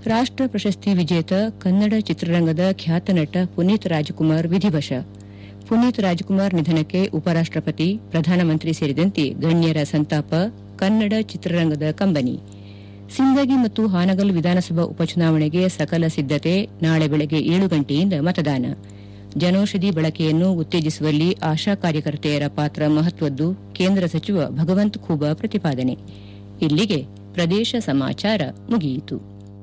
ರಾಷ್ಟ್ರ ಪ್ರಶಸ್ತಿ ವಿಜೇತ ಕನ್ನಡ ಚಿತ್ರರಂಗದ ಖ್ಯಾತ ನಟ ಪುನೀತ್ ರಾಜ್ಕುಮಾರ್ ವಿಧಿವಶ ಪುನೀತ್ ರಾಜ್ಕುಮಾರ್ ನಿಧನಕ್ಕೆ ಉಪರಾಷ್ಟಪತಿ ಪ್ರಧಾನಮಂತ್ರಿ ಸೇರಿದಂತೆ ಗಣ್ಯರ ಸಂತಾಪ ಕನ್ನಡ ಚಿತ್ರರಂಗದ ಕಂಬನಿ ಸಿಂದಗಿ ಮತ್ತು ಹಾನಗಲ್ ವಿಧಾನಸಭಾ ಉಪಚುನಾವಣೆಗೆ ಸಕಲ ಸಿದ್ದತೆ ನಾಳೆ ಬೆಳಗ್ಗೆ ಏಳು ಗಂಟೆಯಿಂದ ಮತದಾನ ಜನೌಷಧಿ ಬಳಕೆಯನ್ನು ಉತ್ತೇಜಿಸುವಲ್ಲಿ ಆಶಾ ಕಾರ್ಯಕರ್ತೆಯರ ಪಾತ್ರ ಮಹತ್ವದ್ದು ಕೇಂದ್ರ ಸಚಿವ ಭಗವಂತ್ ಖೂಬಾ ಪ್ರತಿಪಾದನೆ ಇಲ್ಲಿಗೆ ಪ್ರದೇಶ ಸಮಾಚಾರ ಮುಗಿಯಿತು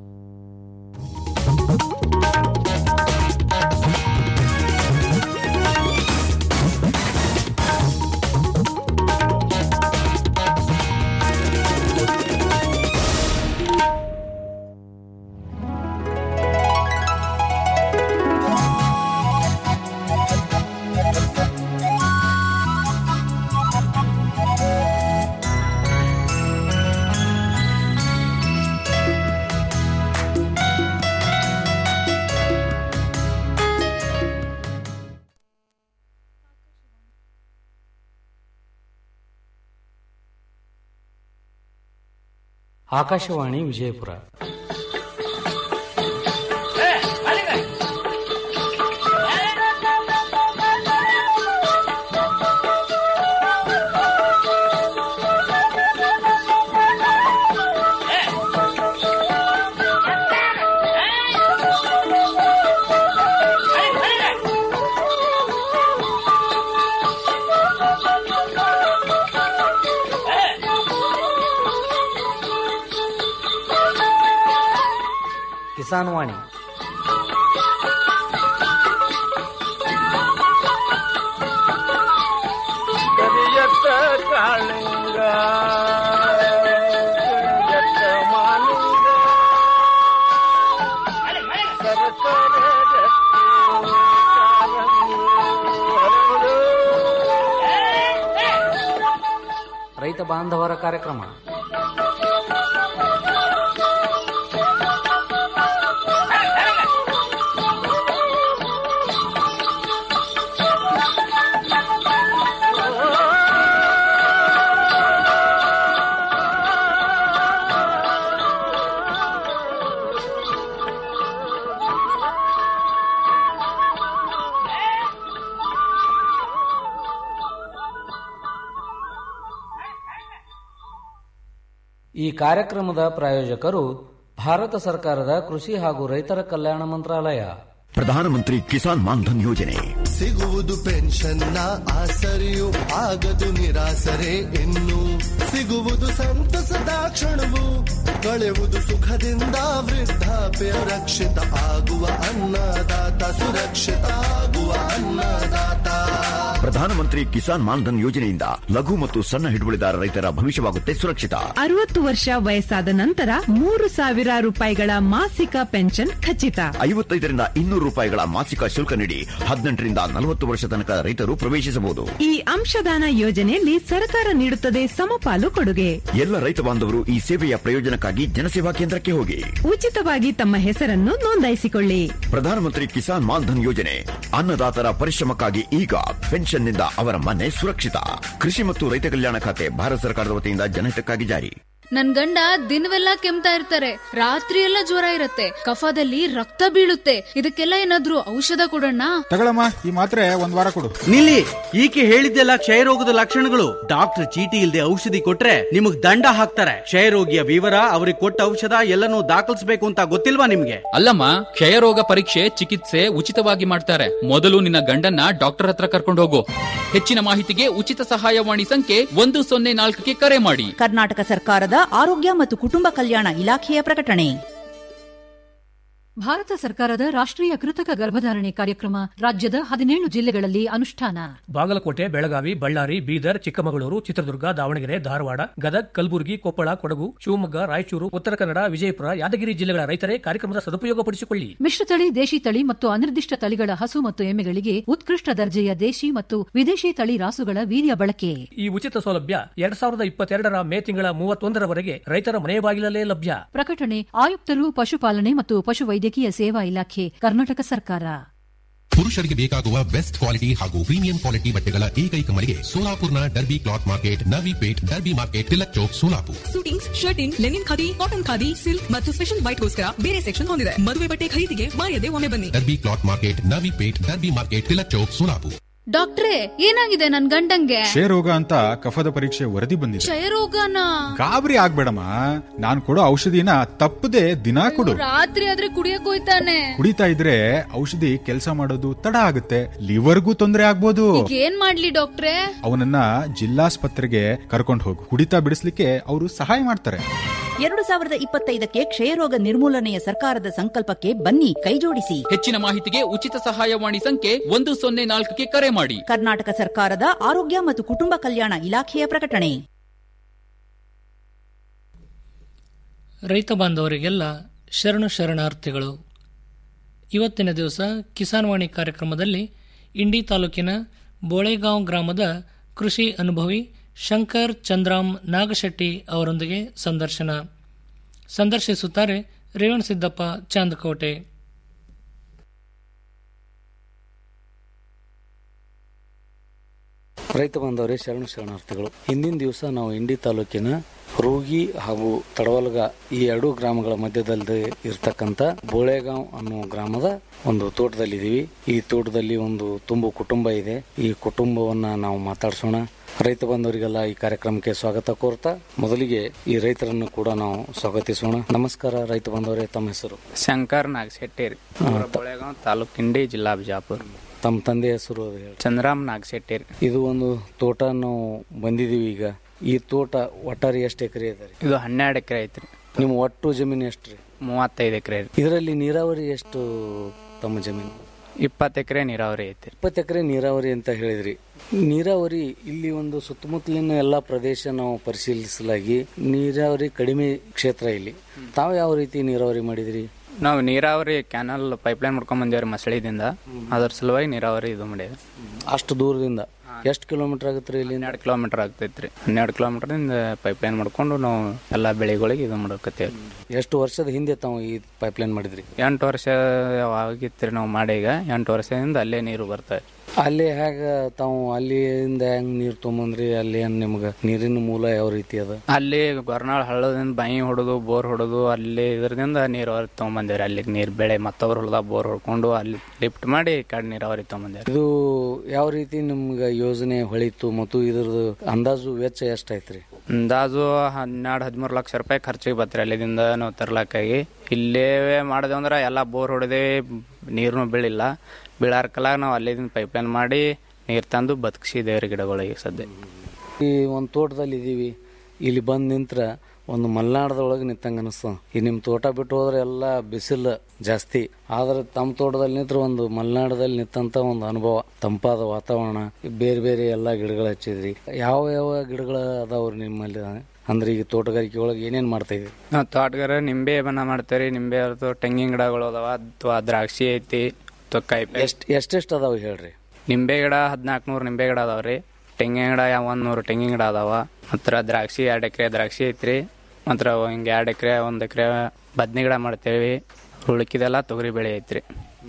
ಆಕಾಶವಾಣಿ ವಿಜಯಪುರ ಕಿಸಾನ್ ವಾಣಿ ಕರಿಯತ್ತ ಕಾಳಿಂಗ ಕರಿಯತ್ತ ಮಾಲಿಂಗ ಸರಸರ ಗಟ್ಟಿ ಕಾಲಂಗಿ ಹರಡು. ರೈತ ಬಾಂಧವರ ಕಾರ್ಯಕ್ರಮ ಈ ಕಾರ್ಯಕ್ರಮದ ಪ್ರಾಯೋಜಕರು ಭಾರತ ಸರ್ಕಾರದ ಕೃಷಿ ಹಾಗೂ ರೈತರ ಕಲ್ಯಾಣ ಮಂತ್ರಾಲಯ ಪ್ರಧಾನಮಂತ್ರಿ ಕಿಸಾನ್ ಮಾನ್ಧನ್ ಯೋಜನೆ ಸಿಗುವುದು ಪೆನ್ಷನ್ನ ಆಸರೆಯು ಆಗದು ನಿರಾಸರೆ ಇನ್ನು ಸಿಗುವುದು ಸಂತಸದ ಕ್ಷಣವು ಕಳೆಯುವುದು ಸುಖದಿಂದ ವೃದ್ಧಾಪ್ಯ ರಕ್ಷಿತ ಆಗುವ ಅನ್ನದಾತ ಸುರಕ್ಷಿತ ಆಗುವ ಅನ್ನದಾತ ಪ್ರಧಾನಮಂತ್ರಿ ಕಿಸಾನ್ ಮಾನ್ಧನ್ ಯೋಜನೆಯಿಂದ ಲಘು ಮತ್ತು ಸಣ್ಣ ಹಿಡುವಳಿದಾರ ರೈತರ ಭವಿಷ್ಯವಾಗುತ್ತೆ ಸುರಕ್ಷಿತ ಅರವತ್ತು ವರ್ಷ ವಯಸ್ಸಾದ ನಂತರ ಮೂರು ಸಾವಿರ ರೂಪಾಯಿಗಳ ಮಾಸಿಕ ಪೆನ್ಷನ್ ಖಚಿತ ಐವತ್ತೈದರಿಂದ ಇನ್ನೂರು ರೂಪಾಯಿಗಳ ಮಾಸಿಕ ಶುಲ್ಕ ನೀಡಿ ಹದಿನೆಂಟರಿಂದ ನಲವತ್ತು ವರ್ಷ ತನಕ ರೈತರು ಪ್ರವೇಶಿಸಬಹುದು ಈ ಅಂಶದಾನ ಯೋಜನೆಯಲ್ಲಿ ಸರ್ಕಾರ ನೀಡುತ್ತದೆ ಸಮಪಾಲು ಕೊಡುಗೆ ಎಲ್ಲ ರೈತ ಬಾಂಧವರು ಈ ಸೇವೆಯ ಪ್ರಯೋಜನಕ್ಕಾಗಿ ಜನಸೇವಾ ಕೇಂದ್ರಕ್ಕೆ ಹೋಗಿ ಉಚಿತವಾಗಿ ತಮ್ಮ ಹೆಸರನ್ನು ನೋಂದಾಯಿಸಿಕೊಳ್ಳಿ ಪ್ರಧಾನಮಂತ್ರಿ ಕಿಸಾನ್ ಮಾನ್ಧನ್ ಯೋಜನೆ ಅನ್ನದಾತರ ಪರಿಶ್ರಮಕ್ಕಾಗಿ ಈಗ ಪೆನ್ಷನ್ನಿಂದ ಅವರ ಮನೆ ಸುರಕ್ಷಿತ ಕೃಷಿ ಮತ್ತು ರೈತ ಕಲ್ಯಾಣ ಖಾತೆ ಭಾರತ ಸರ್ಕಾರದ ವತಿಯಿಂದ ಜನಹಿತಕ್ಕಾಗಿ ಜಾರಿ ನನ್ ಗಂಡ ದಿನವೆಲ್ಲ ಕೆಮ್ತಾ ಇರ್ತಾರೆ ರಾತ್ರಿ ಎಲ್ಲ ಜ್ವರ ಇರತ್ತೆ ಕಫದಲ್ಲಿ ರಕ್ತ ಬೀಳುತ್ತೆ ಇದಕ್ಕೆಲ್ಲ ಏನಾದ್ರೂ ಔಷಧ ಕೊಡೋಣ ತಗೊಳಮ್ಮ ಈ ಮಾತ್ರೆ ಒಂದ್ ವಾರ ಕೊಡು ನಿಲ್ಲಿ ಈಕೆ ಹೇಳಿದ್ದೆಲ್ಲ ಕ್ಷಯರೋಗದ ಲಕ್ಷಣಗಳು ಡಾಕ್ಟರ್ ಚೀಟಿ ಇಲ್ಲದೆ ಔಷಧಿ ಕೊಟ್ರೆ ನಿಮಗ್ ದಂಡ ಹಾಕ್ತಾರೆ ಕ್ಷಯರೋಗಿಯ ವಿವರ ಅವ್ರಿಗೆ ಕೊಟ್ಟ ಔಷಧ ಎಲ್ಲನೂ ದಾಖಲಿಸಬೇಕು ಅಂತ ಗೊತ್ತಿಲ್ವಾ ನಿಮ್ಗೆ ಅಲ್ಲಮ್ಮ ಕ್ಷಯರೋಗ ಪರೀಕ್ಷೆ ಚಿಕಿತ್ಸೆ ಉಚಿತವಾಗಿ ಮಾಡ್ತಾರೆ ಮೊದಲು ನಿನ್ನ ಗಂಡನ್ನ ಡಾಕ್ಟರ್ ಹತ್ರ ಕರ್ಕೊಂಡು ಹೋಗು ಹೆಚ್ಚಿನ ಮಾಹಿತಿಗೆ ಉಚಿತ ಸಹಾಯವಾಣಿ ಸಂಖ್ಯೆ ಒಂದು ಸೊನ್ನೆ ನಾಲ್ಕಕ್ಕೆ ಕರೆ ಮಾಡಿ ಕರ್ನಾಟಕ ಸರ್ಕಾರದ ಆರೋಗ್ಯ ಮತ್ತು ಕುಟುಂಬ ಕಲ್ಯಾಣ ಇಲಾಖೆಯ ಪ್ರಕಟಣೆ ಭಾರತ ಸರ್ಕಾರದ ರಾಷ್ಟ್ರೀಯ ಕೃತಕ ಗರ್ಭಧಾರಣೆ ಕಾರ್ಯಕ್ರಮ ರಾಜ್ಯದ ಹದಿನೇಳು ಜಿಲ್ಲೆಗಳಲ್ಲಿ ಅನುಷ್ಠಾನ ಬಾಗಲಕೋಟೆ ಬೆಳಗಾವಿ ಬಳ್ಳಾರಿ ಬೀದರ್ ಚಿಕ್ಕಮಗಳೂರು ಚಿತ್ರದುರ್ಗ ದಾವಣಗೆರೆ ಧಾರವಾಡ ಗದಗ್ ಕಲಬುರಗಿ ಕೊಪ್ಪಳ ಕೊಡಗು ಶಿವಮೊಗ್ಗ ರಾಯಚೂರು ಉತ್ತರ ಕನ್ನಡ ವಿಜಯಪುರ ಯಾದಗಿರಿ ಜಿಲ್ಲೆಗಳ ರೈತರೇ ಕಾರ್ಯಕ್ರಮದ ಸದುಪಯೋಗಪಡಿಸಿಕೊಳ್ಳಿ ಮಿಶ್ರತಳಿ ದೇಶಿ ತಳಿ ಮತ್ತು ಅನಿರ್ದಿಷ್ಟ ತಳಿಗಳ ಹಸು ಮತ್ತು ಎಮ್ಮೆಗಳಿಗೆ ಉತ್ಕೃಷ್ಟ ದರ್ಜೆಯ ದೇಶಿ ಮತ್ತು ವಿದೇಶಿ ತಳಿ ರಾಸುಗಳ ವೀರ್ಯ ಬಳಕೆ ಈ ಉಚಿತ ಸೌಲಭ್ಯ ಎರಡ್ ಸಾವಿರದ ಇಪ್ಪತ್ತೆರಡರ ಮೇ ತಿಂಗಳ ಮೂವತ್ತೊಂದರವರೆಗೆ ರೈತರ ಮನೆ ಬಾಗಿಲಲ್ಲೇ ಲಭ್ಯ ಪ್ರಕಟಣೆ ಆಯುಕ್ತರು ಪಶುಪಾಲನೆ ಮತ್ತು ಪಶುವೈದ್ಯಕೀಯ ಸೇವಾ ಇಲಾಖೆ ಕರ್ನಾಟಕ ಸರ್ಕಾರ ಪುರುಷರಿಗೆ ಬೇಕಾಗುವ ಬೆಸ್ಟ್ ಕ್ವಾಲಿಟಿ ಹಾಗೂ ಪ್ರೀಮಿಯಂ ಕ್ವಾಲಿಟಿ ಬಟ್ಟೆಗಳ ಏಕೈಕ ಮಳಿಗೆ ಸೋಲಾಪುರ್ನ Derby cloth market Navi Peth Derby market Tilak Chowk Solapur suitings shirting linen khadi cotton khadi silk ಮತ್ತು ಸ್ಪೆಷಲ್ ವೈಟ್ಗೋಸ್ಕರ ಬೇರೆ ಸೆಕ್ಷನ್ ಹೊಂದಿದೆ ಮದುವೆ ಬಟ್ಟೆ ಖರೀದಿಗೆ ಮಾಯದೆ ಒಮ್ಮೆ ಬನ್ನಿ Derby cloth market Navi Peth Derby market Tilak Chowk Solapur ಡಾಕ್ಟ್ರೇ ಏನಾಗಿದೆ ನನ್ ಗಂಡಂಗೆ ಕ್ಷಯರೋಗ ಅಂತ ಕಫದ ಪರೀಕ್ಷೆ ವರದಿ ಬಂದಿದೆ ಕ್ಷಯರೋಗನ ಗಾಬರಿ ಆಗ್ಬೇಡಮ್ಮ ನಾನ್ ಕೊಡೋ ಔಷಧಿನ ತಪ್ಪದೆ ದಿನಾ ಕೊಡು ರಾತ್ರಿ ಆದ್ರೆ ಕುಡಿಯಕ್ ಹೋಯ್ತಾನೆ ಕುಡಿತಾ ಇದ್ರೆ ಔಷಧಿ ಕೆಲಸ ಮಾಡೋದು ತಡ ಆಗುತ್ತೆ ಲಿವರ್ಗೂ ತೊಂದರೆ ಆಗ್ಬೋದು ಈಗ ಏನ್ ಮಾಡ್ಲಿ ಡಾಕ್ಟ್ರೇ ಅವನನ್ನ ಜಿಲ್ಲಾಸ್ಪತ್ರೆಗೆ ಕರ್ಕೊಂಡು ಹೋಗು ಕುಡಿತಾ ಬಿಡಿಸ್ಲಿಕ್ಕೆ ಅವರು ಸಹಾಯ ಮಾಡ್ತಾರೆ ಎರಡು ಸಾವಿರದ ಇಪ್ಪತ್ತೈದಕ್ಕೆ ಕ್ಷಯರೋಗ ನಿರ್ಮೂಲನೆಯ ಸರ್ಕಾರದ ಸಂಕಲ್ಪಕ್ಕೆ ಬನ್ನಿ ಕೈಜೋಡಿಸಿ ಹೆಚ್ಚಿನ ಮಾಹಿತಿಗೆ ಉಚಿತ ಸಹಾಯವಾಣಿ ಸಂಖ್ಯೆ ಒಂದು ಸೊನ್ನೆ ನಾಲ್ಕಕ್ಕೆ ಕರೆ ಮಾಡಿ ಕರ್ನಾಟಕ ಸರ್ಕಾರದ ಆರೋಗ್ಯ ಮತ್ತು ಕುಟುಂಬ ಕಲ್ಯಾಣ ಇಲಾಖೆಯ ಪ್ರಕಟಣೆ ರೈತ ಬಾಂಧವರಿಗೆಲ್ಲ ಶರಣು ಶರಣಾರ್ಥಿಗಳು ಇವತ್ತಿನ ದಿವಸ ಕಿಸಾನ್ ವಾಣಿ ಕಾರ್ಯಕ್ರಮದಲ್ಲಿ ಇಂಡಿ ತಾಲೂಕಿನ ಬೋಳೆಗಾಂವ್ ಗ್ರಾಮದ ಕೃಷಿ ಅನುಭವಿ ಶಂಕರ್ ಚಂದ್ರಾಮ್ ನಾಗಶೆಟ್ಟಿ ಅವರೊಂದಿಗೆ ಸಂದರ್ಶನ ಸಂದರ್ಶಿಸುತ್ತಾರೆ ರೇವಣ್ ಸಿದ್ದಪ್ಪ ಚಾಂದಕೋಟೆ ರೈತ ಬಾಂಧವರೇ ಶರಣ ಶರಣಾರ್ಥಿಗಳು ಹಿಂದಿನ ದಿವಸ ನಾವು ಇಂಡಿ ತಾಲೂಕಿನ ರೂಗಿ ಹಾಗೂ ತಡವಲ್ಗ ಈ ಎರಡು ಗ್ರಾಮಗಳ ಮಧ್ಯದಲ್ಲಿ ಇರ್ತಕ್ಕಂಥ ಬೋಳೆಗಾಂವ್ ಅನ್ನೋ ಗ್ರಾಮದ ಒಂದು ತೋಟದಲ್ಲಿದ್ದೀವಿ ಈ ತೋಟದಲ್ಲಿ ಒಂದು ತುಂಬು ಕುಟುಂಬ ಇದೆ ಈ ಕುಟುಂಬವನ್ನ ನಾವು ಮಾತಾಡ್ಸೋಣ ರೈತ ಬಾಂಧವರಿಗೆಲ್ಲ ಈ ಕಾರ್ಯಕ್ರಮಕ್ಕೆ ಸ್ವಾಗತ ಕೋರ್ತಾ ಮೊದಲಿಗೆ ಈ ರೈತರನ್ನು ಕೂಡ ನಾವು ಸ್ವಾಗತಿಸೋಣ ನಮಸ್ಕಾರ ರೈತ ಬಾಂಧವರೇ ತಮ್ಮ ಹೆಸರು ಶಂಕರ್ ನಾಗಶೆಟ್ಟಿರಿ ಊರ ಬೋಳೆಗಾಂವ್ ತಾಲೂಕ್ ಇಂಡಿ ಜಿಲ್ಲಾ ಬಿಜಾಪುರ ತಮ್ಮ ತಂದೆ ಹೆಸರು ಅದು ಹೇಳಿ ಚಂದ್ರಾಮ್ ನಾಗಶೆಟ್ಟಿರಿ ಇದು ಒಂದು ತೋಟ ನಾವು ಬಂದಿದೀವಿ ಈಗ ಈ ತೋಟ ಒಟ್ಟಾರೆ ಎಷ್ಟು ಎಕರೆ ಇದೆ ರೀ ಇದು ಹನ್ನೆರಡು ಎಕರೆ ಐತ್ರಿ ನಿಮ್ಮ ಒಟ್ಟು ಜಮೀನು ಎಷ್ಟು ರೀ ಮೂವತ್ತೈದು ಎಕರೆ ಇದರಲ್ಲಿ ನೀರಾವರಿ ಎಷ್ಟು ತಮ್ಮ ಜಮೀನು ಇಪ್ಪತ್ತು ಎಕರೆ ನೀರಾವರಿ ಐತಿ ಇಪ್ಪತ್ತು ಎಕರೆ ನೀರಾವರಿ ಅಂತ ಹೇಳಿದ್ರಿ ನೀರಾವರಿ ಇಲ್ಲಿ ಒಂದು ಸುತ್ತಮುತ್ತಲಿನ ಎಲ್ಲಾ ಪ್ರದೇಶ ನಾವು ಪರಿಶೀಲಿಸಲಾಗಿ ನೀರಾವರಿ ಕಡಿಮೆ ಕ್ಷೇತ್ರ ಇಲ್ಲಿ ತಾವು ಯಾವ ರೀತಿ ನೀರಾವರಿ ಮಾಡಿದ್ರಿ ನಾವು ನೀರಾವರಿ ಕ್ಯಾನಲ್ ಪೈಪ್ಲೈನ್ ಮಾಡ್ಕೊಂಡ್ ಬಂದೇವ್ರಿ ಮಸಳಿದಿಂದ ಅದ್ರ ಸಲುವಾಗಿ ನೀರಾವರಿ ಇದು ಮಾಡಿದ್ವಿ ಅಷ್ಟು ದೂರದಿಂದ ಎಷ್ಟು ಕಿಲೋಮೀಟರ್ ಆಗುತ್ತೆ ರೀ ಇಲ್ಲಿ ಹನ್ನೆರಡು ಕಿಲೋಮೀಟರ್ ಆಗ್ತೈತ್ರಿ ಹನ್ನೆರಡು ಕಿಲೋಮೀಟರ್ದಿಂದ ಪೈಪ್ಲೈನ್ ಮಾಡ್ಕೊಂಡು ನಾವು ಎಲ್ಲಾ ಬೆಳೆಗಳಿಗೆ ಇದು ಮಾಡಕತ್ತೇವೆ ಎಷ್ಟು ವರ್ಷದ ಹಿಂದೆ ತಾವು ಈ ಪೈಪ್ಲೈನ್ ಮಾಡಿದ್ರಿ ಎಂಟು ವರ್ಷ ಆಗಿತ್ರಿ ನಾವು ಮಾಡಿ ಈಗ ಎಂಟು ವರ್ಷದಿಂದ ಅಲ್ಲೇ ನೀರು ಬರ್ತಾ ಅಲ್ಲಿ ಹೇಗ ತಾವು ಅಲ್ಲಿಂದ ಹೆಂಗ್ ನೀರ್ ತೊಗೊಂಬಂದ್ರಿ ಅಲ್ಲಿ ಏನ್ ನಿಮ್ಗ ನೀರಿನ ಮೂಲ ಯಾವ ರೀತಿ ಅದ ಅಲ್ಲಿ ಗೊರ್ನಾಳ್ ಹಳ್ಳದಿಂದ ಬಾಯಿ ಹೊಡೆದು ಬೋರ್ ಹೊಡೆದು ಅಲ್ಲಿ ಇದರಿಂದ ನೀರಾವರಿ ತೊಗೊಂಬಂದೇವ್ರಿ ಅಲ್ಲಿಗೆ ನೀರ್ ಬೆಳೆ ಮತ್ತೊಬ್ರು ಹೊಲದಾಗ ಬೋರ್ ಹೊಡ್ಕೊಂಡು ಅಲ್ಲಿ ಲಿಫ್ಟ್ ಮಾಡಿ ಕಡ್ ನೀರಾವರಿ ತೊಗೊಂಬಂದೇವ್ರಿ ಇದು ಯಾವ ರೀತಿ ನಿಮ್ಗ ಯೋಜನೆ ಹೊಳಿತು ಮತ್ತು ಇದ್ರದ್ದು ಅಂದಾಜು ವೆಚ್ಚ ಎಷ್ಟಾಯ್ತ್ರಿ ಅಂದಾಜು ಹನ್ನೆರಡು ಹದಿಮೂರು ಲಕ್ಷ ರೂಪಾಯಿ ಖರ್ಚಿಗೆ ಬತ್ರಿ ಅಲ್ಲಿದಿಂದ ನಾವು ತರ್ಲಾಕಾಗಿ ಇಲ್ಲೇ ಮಾಡಿದೆ ಅಂದ್ರೆ ಎಲ್ಲ ಬೋರ್ ಹೊಡೆದೇ ನೀರ್ನು ಬೀಳಿಲ್ಲ ಬೀಳಾರ್ಕಲಾಗ ನಾವು ಅಲ್ಲಿದಿಂದ ಪೈಪ್ಲೈನ್ ಮಾಡಿ ನೀರು ತಂದು ಬದುಕಿಸಿದೇವ್ರಿ ಗಿಡಗಳಿಗೆ ಸದ್ಯ ಈ ಒಂದು ತೋಟದಲ್ಲಿ ಇದೀವಿ ಇಲ್ಲಿ ಬಂದ್ ನಿಂತ್ರ ಒಂದು ಮಲೆನಾಡದೊಳಗೆ ನಿಂತಂಗ ಅನಿಸ್ತ ಈ ನಿಮ್ ತೋಟ ಬಿಟ್ಟು ಹೋದ್ರೆ ಎಲ್ಲ ಬಿಸಿಲು ಜಾಸ್ತಿ ಆದ್ರೆ ತಮ್ಮ ತೋಟದಲ್ಲಿ ನಿಂತ್ರ ಒಂದು ಮಲೆನಾಡದಲ್ಲಿ ನಿಂತಂತ ಒಂದು ಅನುಭವ ತಂಪಾದ ವಾತಾವರಣ ಬೇರೆ ಬೇರೆ ಎಲ್ಲಾ ಗಿಡಗಳು ಹಚ್ಚಿದ್ರಿ ಯಾವ ಯಾವ ಗಿಡಗಳು ಅದಾವ್ರಿ ನಿಮ್ಮಲ್ಲಿ ಅಂದ್ರೆ ಈಗ ತೋಟಗಾರಿಕೆ ಒಳಗೆ ಏನೇನ್ ಮಾಡ್ತಾ ಇದ್ರಿ ನಾವು ತೋಟಗಾರ ನಿಂಬೆ ಬನ ಮಾಡ್ತೇವ್ರಿ ನಿಂಬೆ ಅದು ತೆಂಗಿನ ಗಿಡಗಳು ಅದಾವ ಅಥವಾ ದ್ರಾಕ್ಷಿ ಐತಿ ಅಥವಾ ಕಾಯಿ ಎಷ್ಟ್ ಎಷ್ಟೆಷ್ಟು ಅದಾವ ಹೇಳ್ರಿ ನಿಂಬೆ ಗಿಡ ಹದಿನಾಲ್ಕು ನೂರು ನಿಂಬೆ ಗಿಡ ಅದಾವ್ರಿ ತೆಂಗಿನ ಗಿಡ ಒಂದ್ ನೂರು ತೆಂಗಿನ ಗಿಡ ಅದಾವ ಮತ್ತ ದ್ರಾಕ್ಷಿ ಎರಡ್ ಎಕರೆ ದ್ರಾಕ್ಷಿ ಐತ್ರಿ ಮತ್ತ ಹಿಂಗ ಎರಡ್ ಎಕರೆ ಒಂದ್ ಎಕರೆ ಬದ್ನಿ ಗಿಡ ಮಾಡ್ತೇವಿ ಉಳ್ಕಿದೆಲ್ಲ ತೊಗರಿ ಬೆಳೆ ಐತ್ರಿ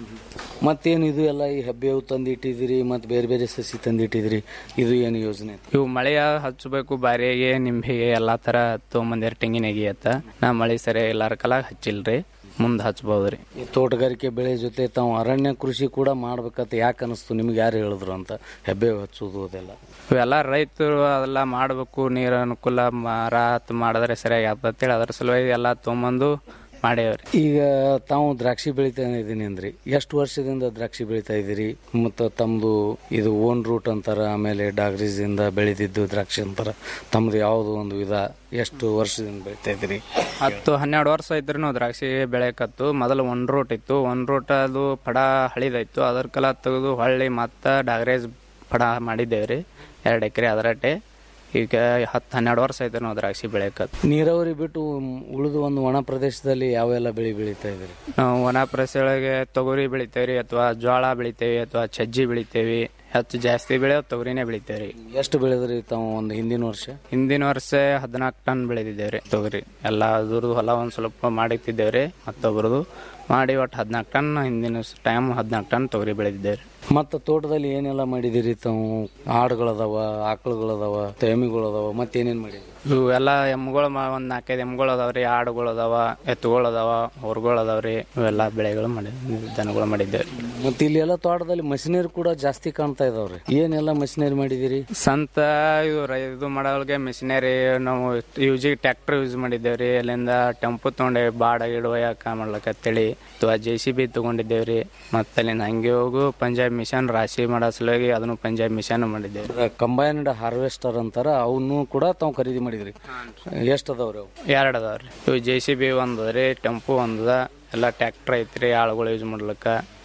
ಮತ್ತೇನು ಇದು ಎಲ್ಲ ಈ ಹೆಬ್ಬೇವು ತಂದಿಟ್ಟಿದಿರಿ ಮತ್ತೆ ಬೇರೆ ಬೇರೆ ಸಸಿ ತಂದಿಟ್ಟಿದಿರಿ ಇದು ಏನು ಯೋಜನೆ ಇವು ಮಳೆ ಹಚ್ಚಬೇಕು ಬಾರಿಗೆ ನಿಂಬೆಗೆ ಎಲ್ಲಾ ತರ ತೊಗೊಂಬಂದಿರ ತೆಂಗಿನಾಗಿ ಅತ್ತ ನಾ ಮಳೆ ಸರಿ ಎಲ್ಲಾರ ಕಲಾಗ ಹಚ್ಚಿಲ್ರಿ ಮುಂದ್ ಹಚ್ಬಹುದ್ರಿ ಈ ತೋಟಗಾರಿಕೆ ಬೆಳೆ ಜೊತೆ ತಾವು ಅರಣ್ಯ ಕೃಷಿ ಕೂಡ ಮಾಡ್ಬೇಕಂತ ಯಾಕೆ ಅನಿಸ್ತು ನಿಮ್ಗೆ ಯಾರು ಹೇಳಿದ್ರು ಅಂತ ಹೆಬ್ಬೇವು ಹಚ್ಚೋದು ಅದೆಲ್ಲ ಇವೆಲ್ಲ ರೈತರು ಅದೆಲ್ಲ ಮಾಡಬೇಕು ನೀರು ಅನುಕೂಲ ಮರ ಹತ್ ಮಾಡಿದ್ರೆ ಸರಿಯಾಗಿ ಆಗ್ತೇಳಿ ಅದ್ರ ಸಲುವಾಗಿ ಎಲ್ಲ ತೊಗೊಂಬಂದು ಮಾಡೇವ್ರಿ ಈಗ ತಾವು ದ್ರಾಕ್ಷಿ ಬೆಳಿತಾ ಇದ್ದೀನಿ ಅಂದ್ರಿ ಎಷ್ಟು ವರ್ಷದಿಂದ ದ್ರಾಕ್ಷಿ ಬೆಳಿತಾ ಇದ್ದೀರಿ ಮತ್ತು ತಮ್ಮದು ಇದು ಓನ್ ರೂಟ್ ಅಂತಾರ ಆಮೇಲೆ ಡಾಗ್ರೀಸಿಂದ ಬೆಳೆದಿದ್ದು ದ್ರಾಕ್ಷಿ ಅಂತಾರ ತಮ್ಮದು ಯಾವುದು ಒಂದು ವಿಧ ಎಷ್ಟು ವರ್ಷದಿಂದ ಬೆಳಿತಾ ಇದ್ದೀರಿ ಹತ್ತು ಹನ್ನೆರಡು ವರ್ಷ ಐತ್ರಿ ನಾವು ದ್ರಾಕ್ಷಿ ಬೆಳೆಯಕತ್ತು ಮೊದಲು ಒನ್ ರೂಟ್ ಇತ್ತು ಒನ್ ರೂಟ್ ಅದು ಪಡ ಹಳಿದಾಯ್ತು ಅದ್ರ ಕಲ ತೆಗೆದು ಹೊಳ್ಳಿ ಮತ್ತ ಡಾಗ್ರೇಜ್ ಪಡ ಮಾಡಿದ್ದೇವ್ರಿ ಎರಡು ಎಕರೆ ಅದರಟ್ಟೆ ಈಗ ಹತ್ತು ಹನ್ನೆರಡು ವರ್ಷ ಐತೆ ನಾವು ದ್ರಾಕ್ಷಿ ಬೆಳೆಯಕತ್ತು ನೀರಾವರಿ ಬಿಟ್ಟು ಉಳಿದು ಒಂದು ಒಣ ಪ್ರದೇಶದಲ್ಲಿ ಯಾವೆಲ್ಲ ಬೆಳೆ ಬೆಳಿತಾ ಇದ್ದೀರಿ ನಾವು ಒಣ ಪ್ರದೇಶ ಒಳಗೆ ತೊಗರಿ ಬೆಳಿತೇವ್ರಿ ಅಥವಾ ಜೋಳ ಬೆಳಿತೇವಿ ಅಥವಾ ಸಜ್ಜಿ ಬೆಳಿತೇವಿ ಹೆಚ್ಚು ಜಾಸ್ತಿ ಬೆಳೆ ತೊಗರಿನೇ ಬೆಳಿತೇವೆ ರೀ ಎಷ್ಟು ಬೆಳೆದ್ರಿ ತಾವು ಒಂದು ಹಿಂದಿನ ವರ್ಷ ಹಿಂದಿನ ವರ್ಷ ಹದಿನಾಲ್ಕು ಟನ್ ಬೆಳೆದಿದ್ದೇವೆ ರೀ ತೊಗರಿ ಎಲ್ಲ ಅದ್ರದ್ದು ಹೊಲ ಒಂದು ಸ್ವಲ್ಪ ಮಾಡಿಟ್ಟಿದ್ದೇವೆ ರೀ ಮತ್ತೊಬ್ರದ್ದು ಮಾಡಿ ಒಟ್ಟು ಹದಿನಾಲ್ಕು ಟನ್ ಹಿಂದಿನ ಟೈಮ್ ಹದಿನಾಲ್ಕು ಟನ್ ತೊಗರಿ ಬೆಳೆದಿದ್ದೇವೆ ರೀ ಮತ್ತ ತೋಟದಲ್ಲಿ ಏನೆಲ್ಲ ಮಾಡಿದಿರಿ ತಾವು ಆಡುಗಳದಾವ ಆಕಳುಗಳದಾವ ಎಮ್ಮಿಗಳದಾವ ಮತ್ತೇನೇನ್ ಮಾಡಿದ್ರಿ ಇವು ಎಲ್ಲ ಎಮ್ಗಳು ಒಂದು ನಾಲ್ಕೈದು ಎಮ್ಗಳು ಅದಾವ್ರಿ ಆಡುಗಳು ಅದಾವ ಎತ್ತುಗಳು ಅದಾವ ಹೊರಗಳು ಅದಾವ್ರಿ ಇವೆಲ್ಲ ಬೆಳೆಗಳು ಮಾಡಿ ದನಗಳು ಮಾಡಿದ್ದೇವೆ ಮತ್ತೆ ಇಲ್ಲಿ ಎಲ್ಲ ತೋಟದಲ್ಲಿ ಮಷಿನರಿ ಕೂಡ ಜಾಸ್ತಿ ಕಾಣ್ತಾ ಇದಾವ್ರಿ ಏನೆಲ್ಲ ಮಷಿನರಿ ಮಾಡಿದಿರಿ ಸಂತ ಇದು ರೈ- ಇದು ಮಾಡೋಲ್ಗೆ ಮಿಷಿನರಿ ನಾವು ಯೂಜಿಗೆ ಟ್ರ್ಯಾಕ್ಟರ್ ಯೂಸ್ ಮಾಡಿದ್ದೇವ್ರಿ ಅಲ್ಲಿಂದ ಟೆಂಪು ತೊಗೊಂಡೇವಿ ಬಾಡ ಗಿಡ ಯಾಕ ಮಾಡ್ಲಕತ್ತೇಳಿ ಅಥವಾ ಜೆ ಸಿ ಬಿ ತಗೊಂಡಿದ್ದೇವ್ರಿ ಮತ್ತೆ ಅಲ್ಲಿಂದ ಹಂಗೆ ಹೋಗು ಪಂಜಾಬ್ ಮಿಷನ್ ರಾಶಿ ಮಾಡೋ ಸಲುವಾಗಿ ಅದನ್ನು ಪಂಜಾಬ್ ಮಿಷನ್ ಮಾಡಿದ್ದೇವೆ ಕಂಬೈನ್ಡ್ ಹಾರ್ವೆಸ್ಟರ್ ಅಂತಾರ ಅವನು ಕೂಡ ತಾವು ಖರೀದಿ ಮಾಡಿದ್ರಿ ಎಷ್ಟು ಅದಾವ್ರಿ ಅವು ಎರಡು ಅದಾವ್ರಿ ಇವು ಜೆ ಸಿ ಬಿ ಒಂದು ಅದ ರೀ ಟೆಂಪು ಒಂದು ಅದ ಎಲ್ಲ ಟ್ರ್ಯಾಕ್ಟರ್ ಐತ್ರಿ ಆಳುಗಳು ಯೂಸ್ ಮಾಡ್ಲಕ್ಕ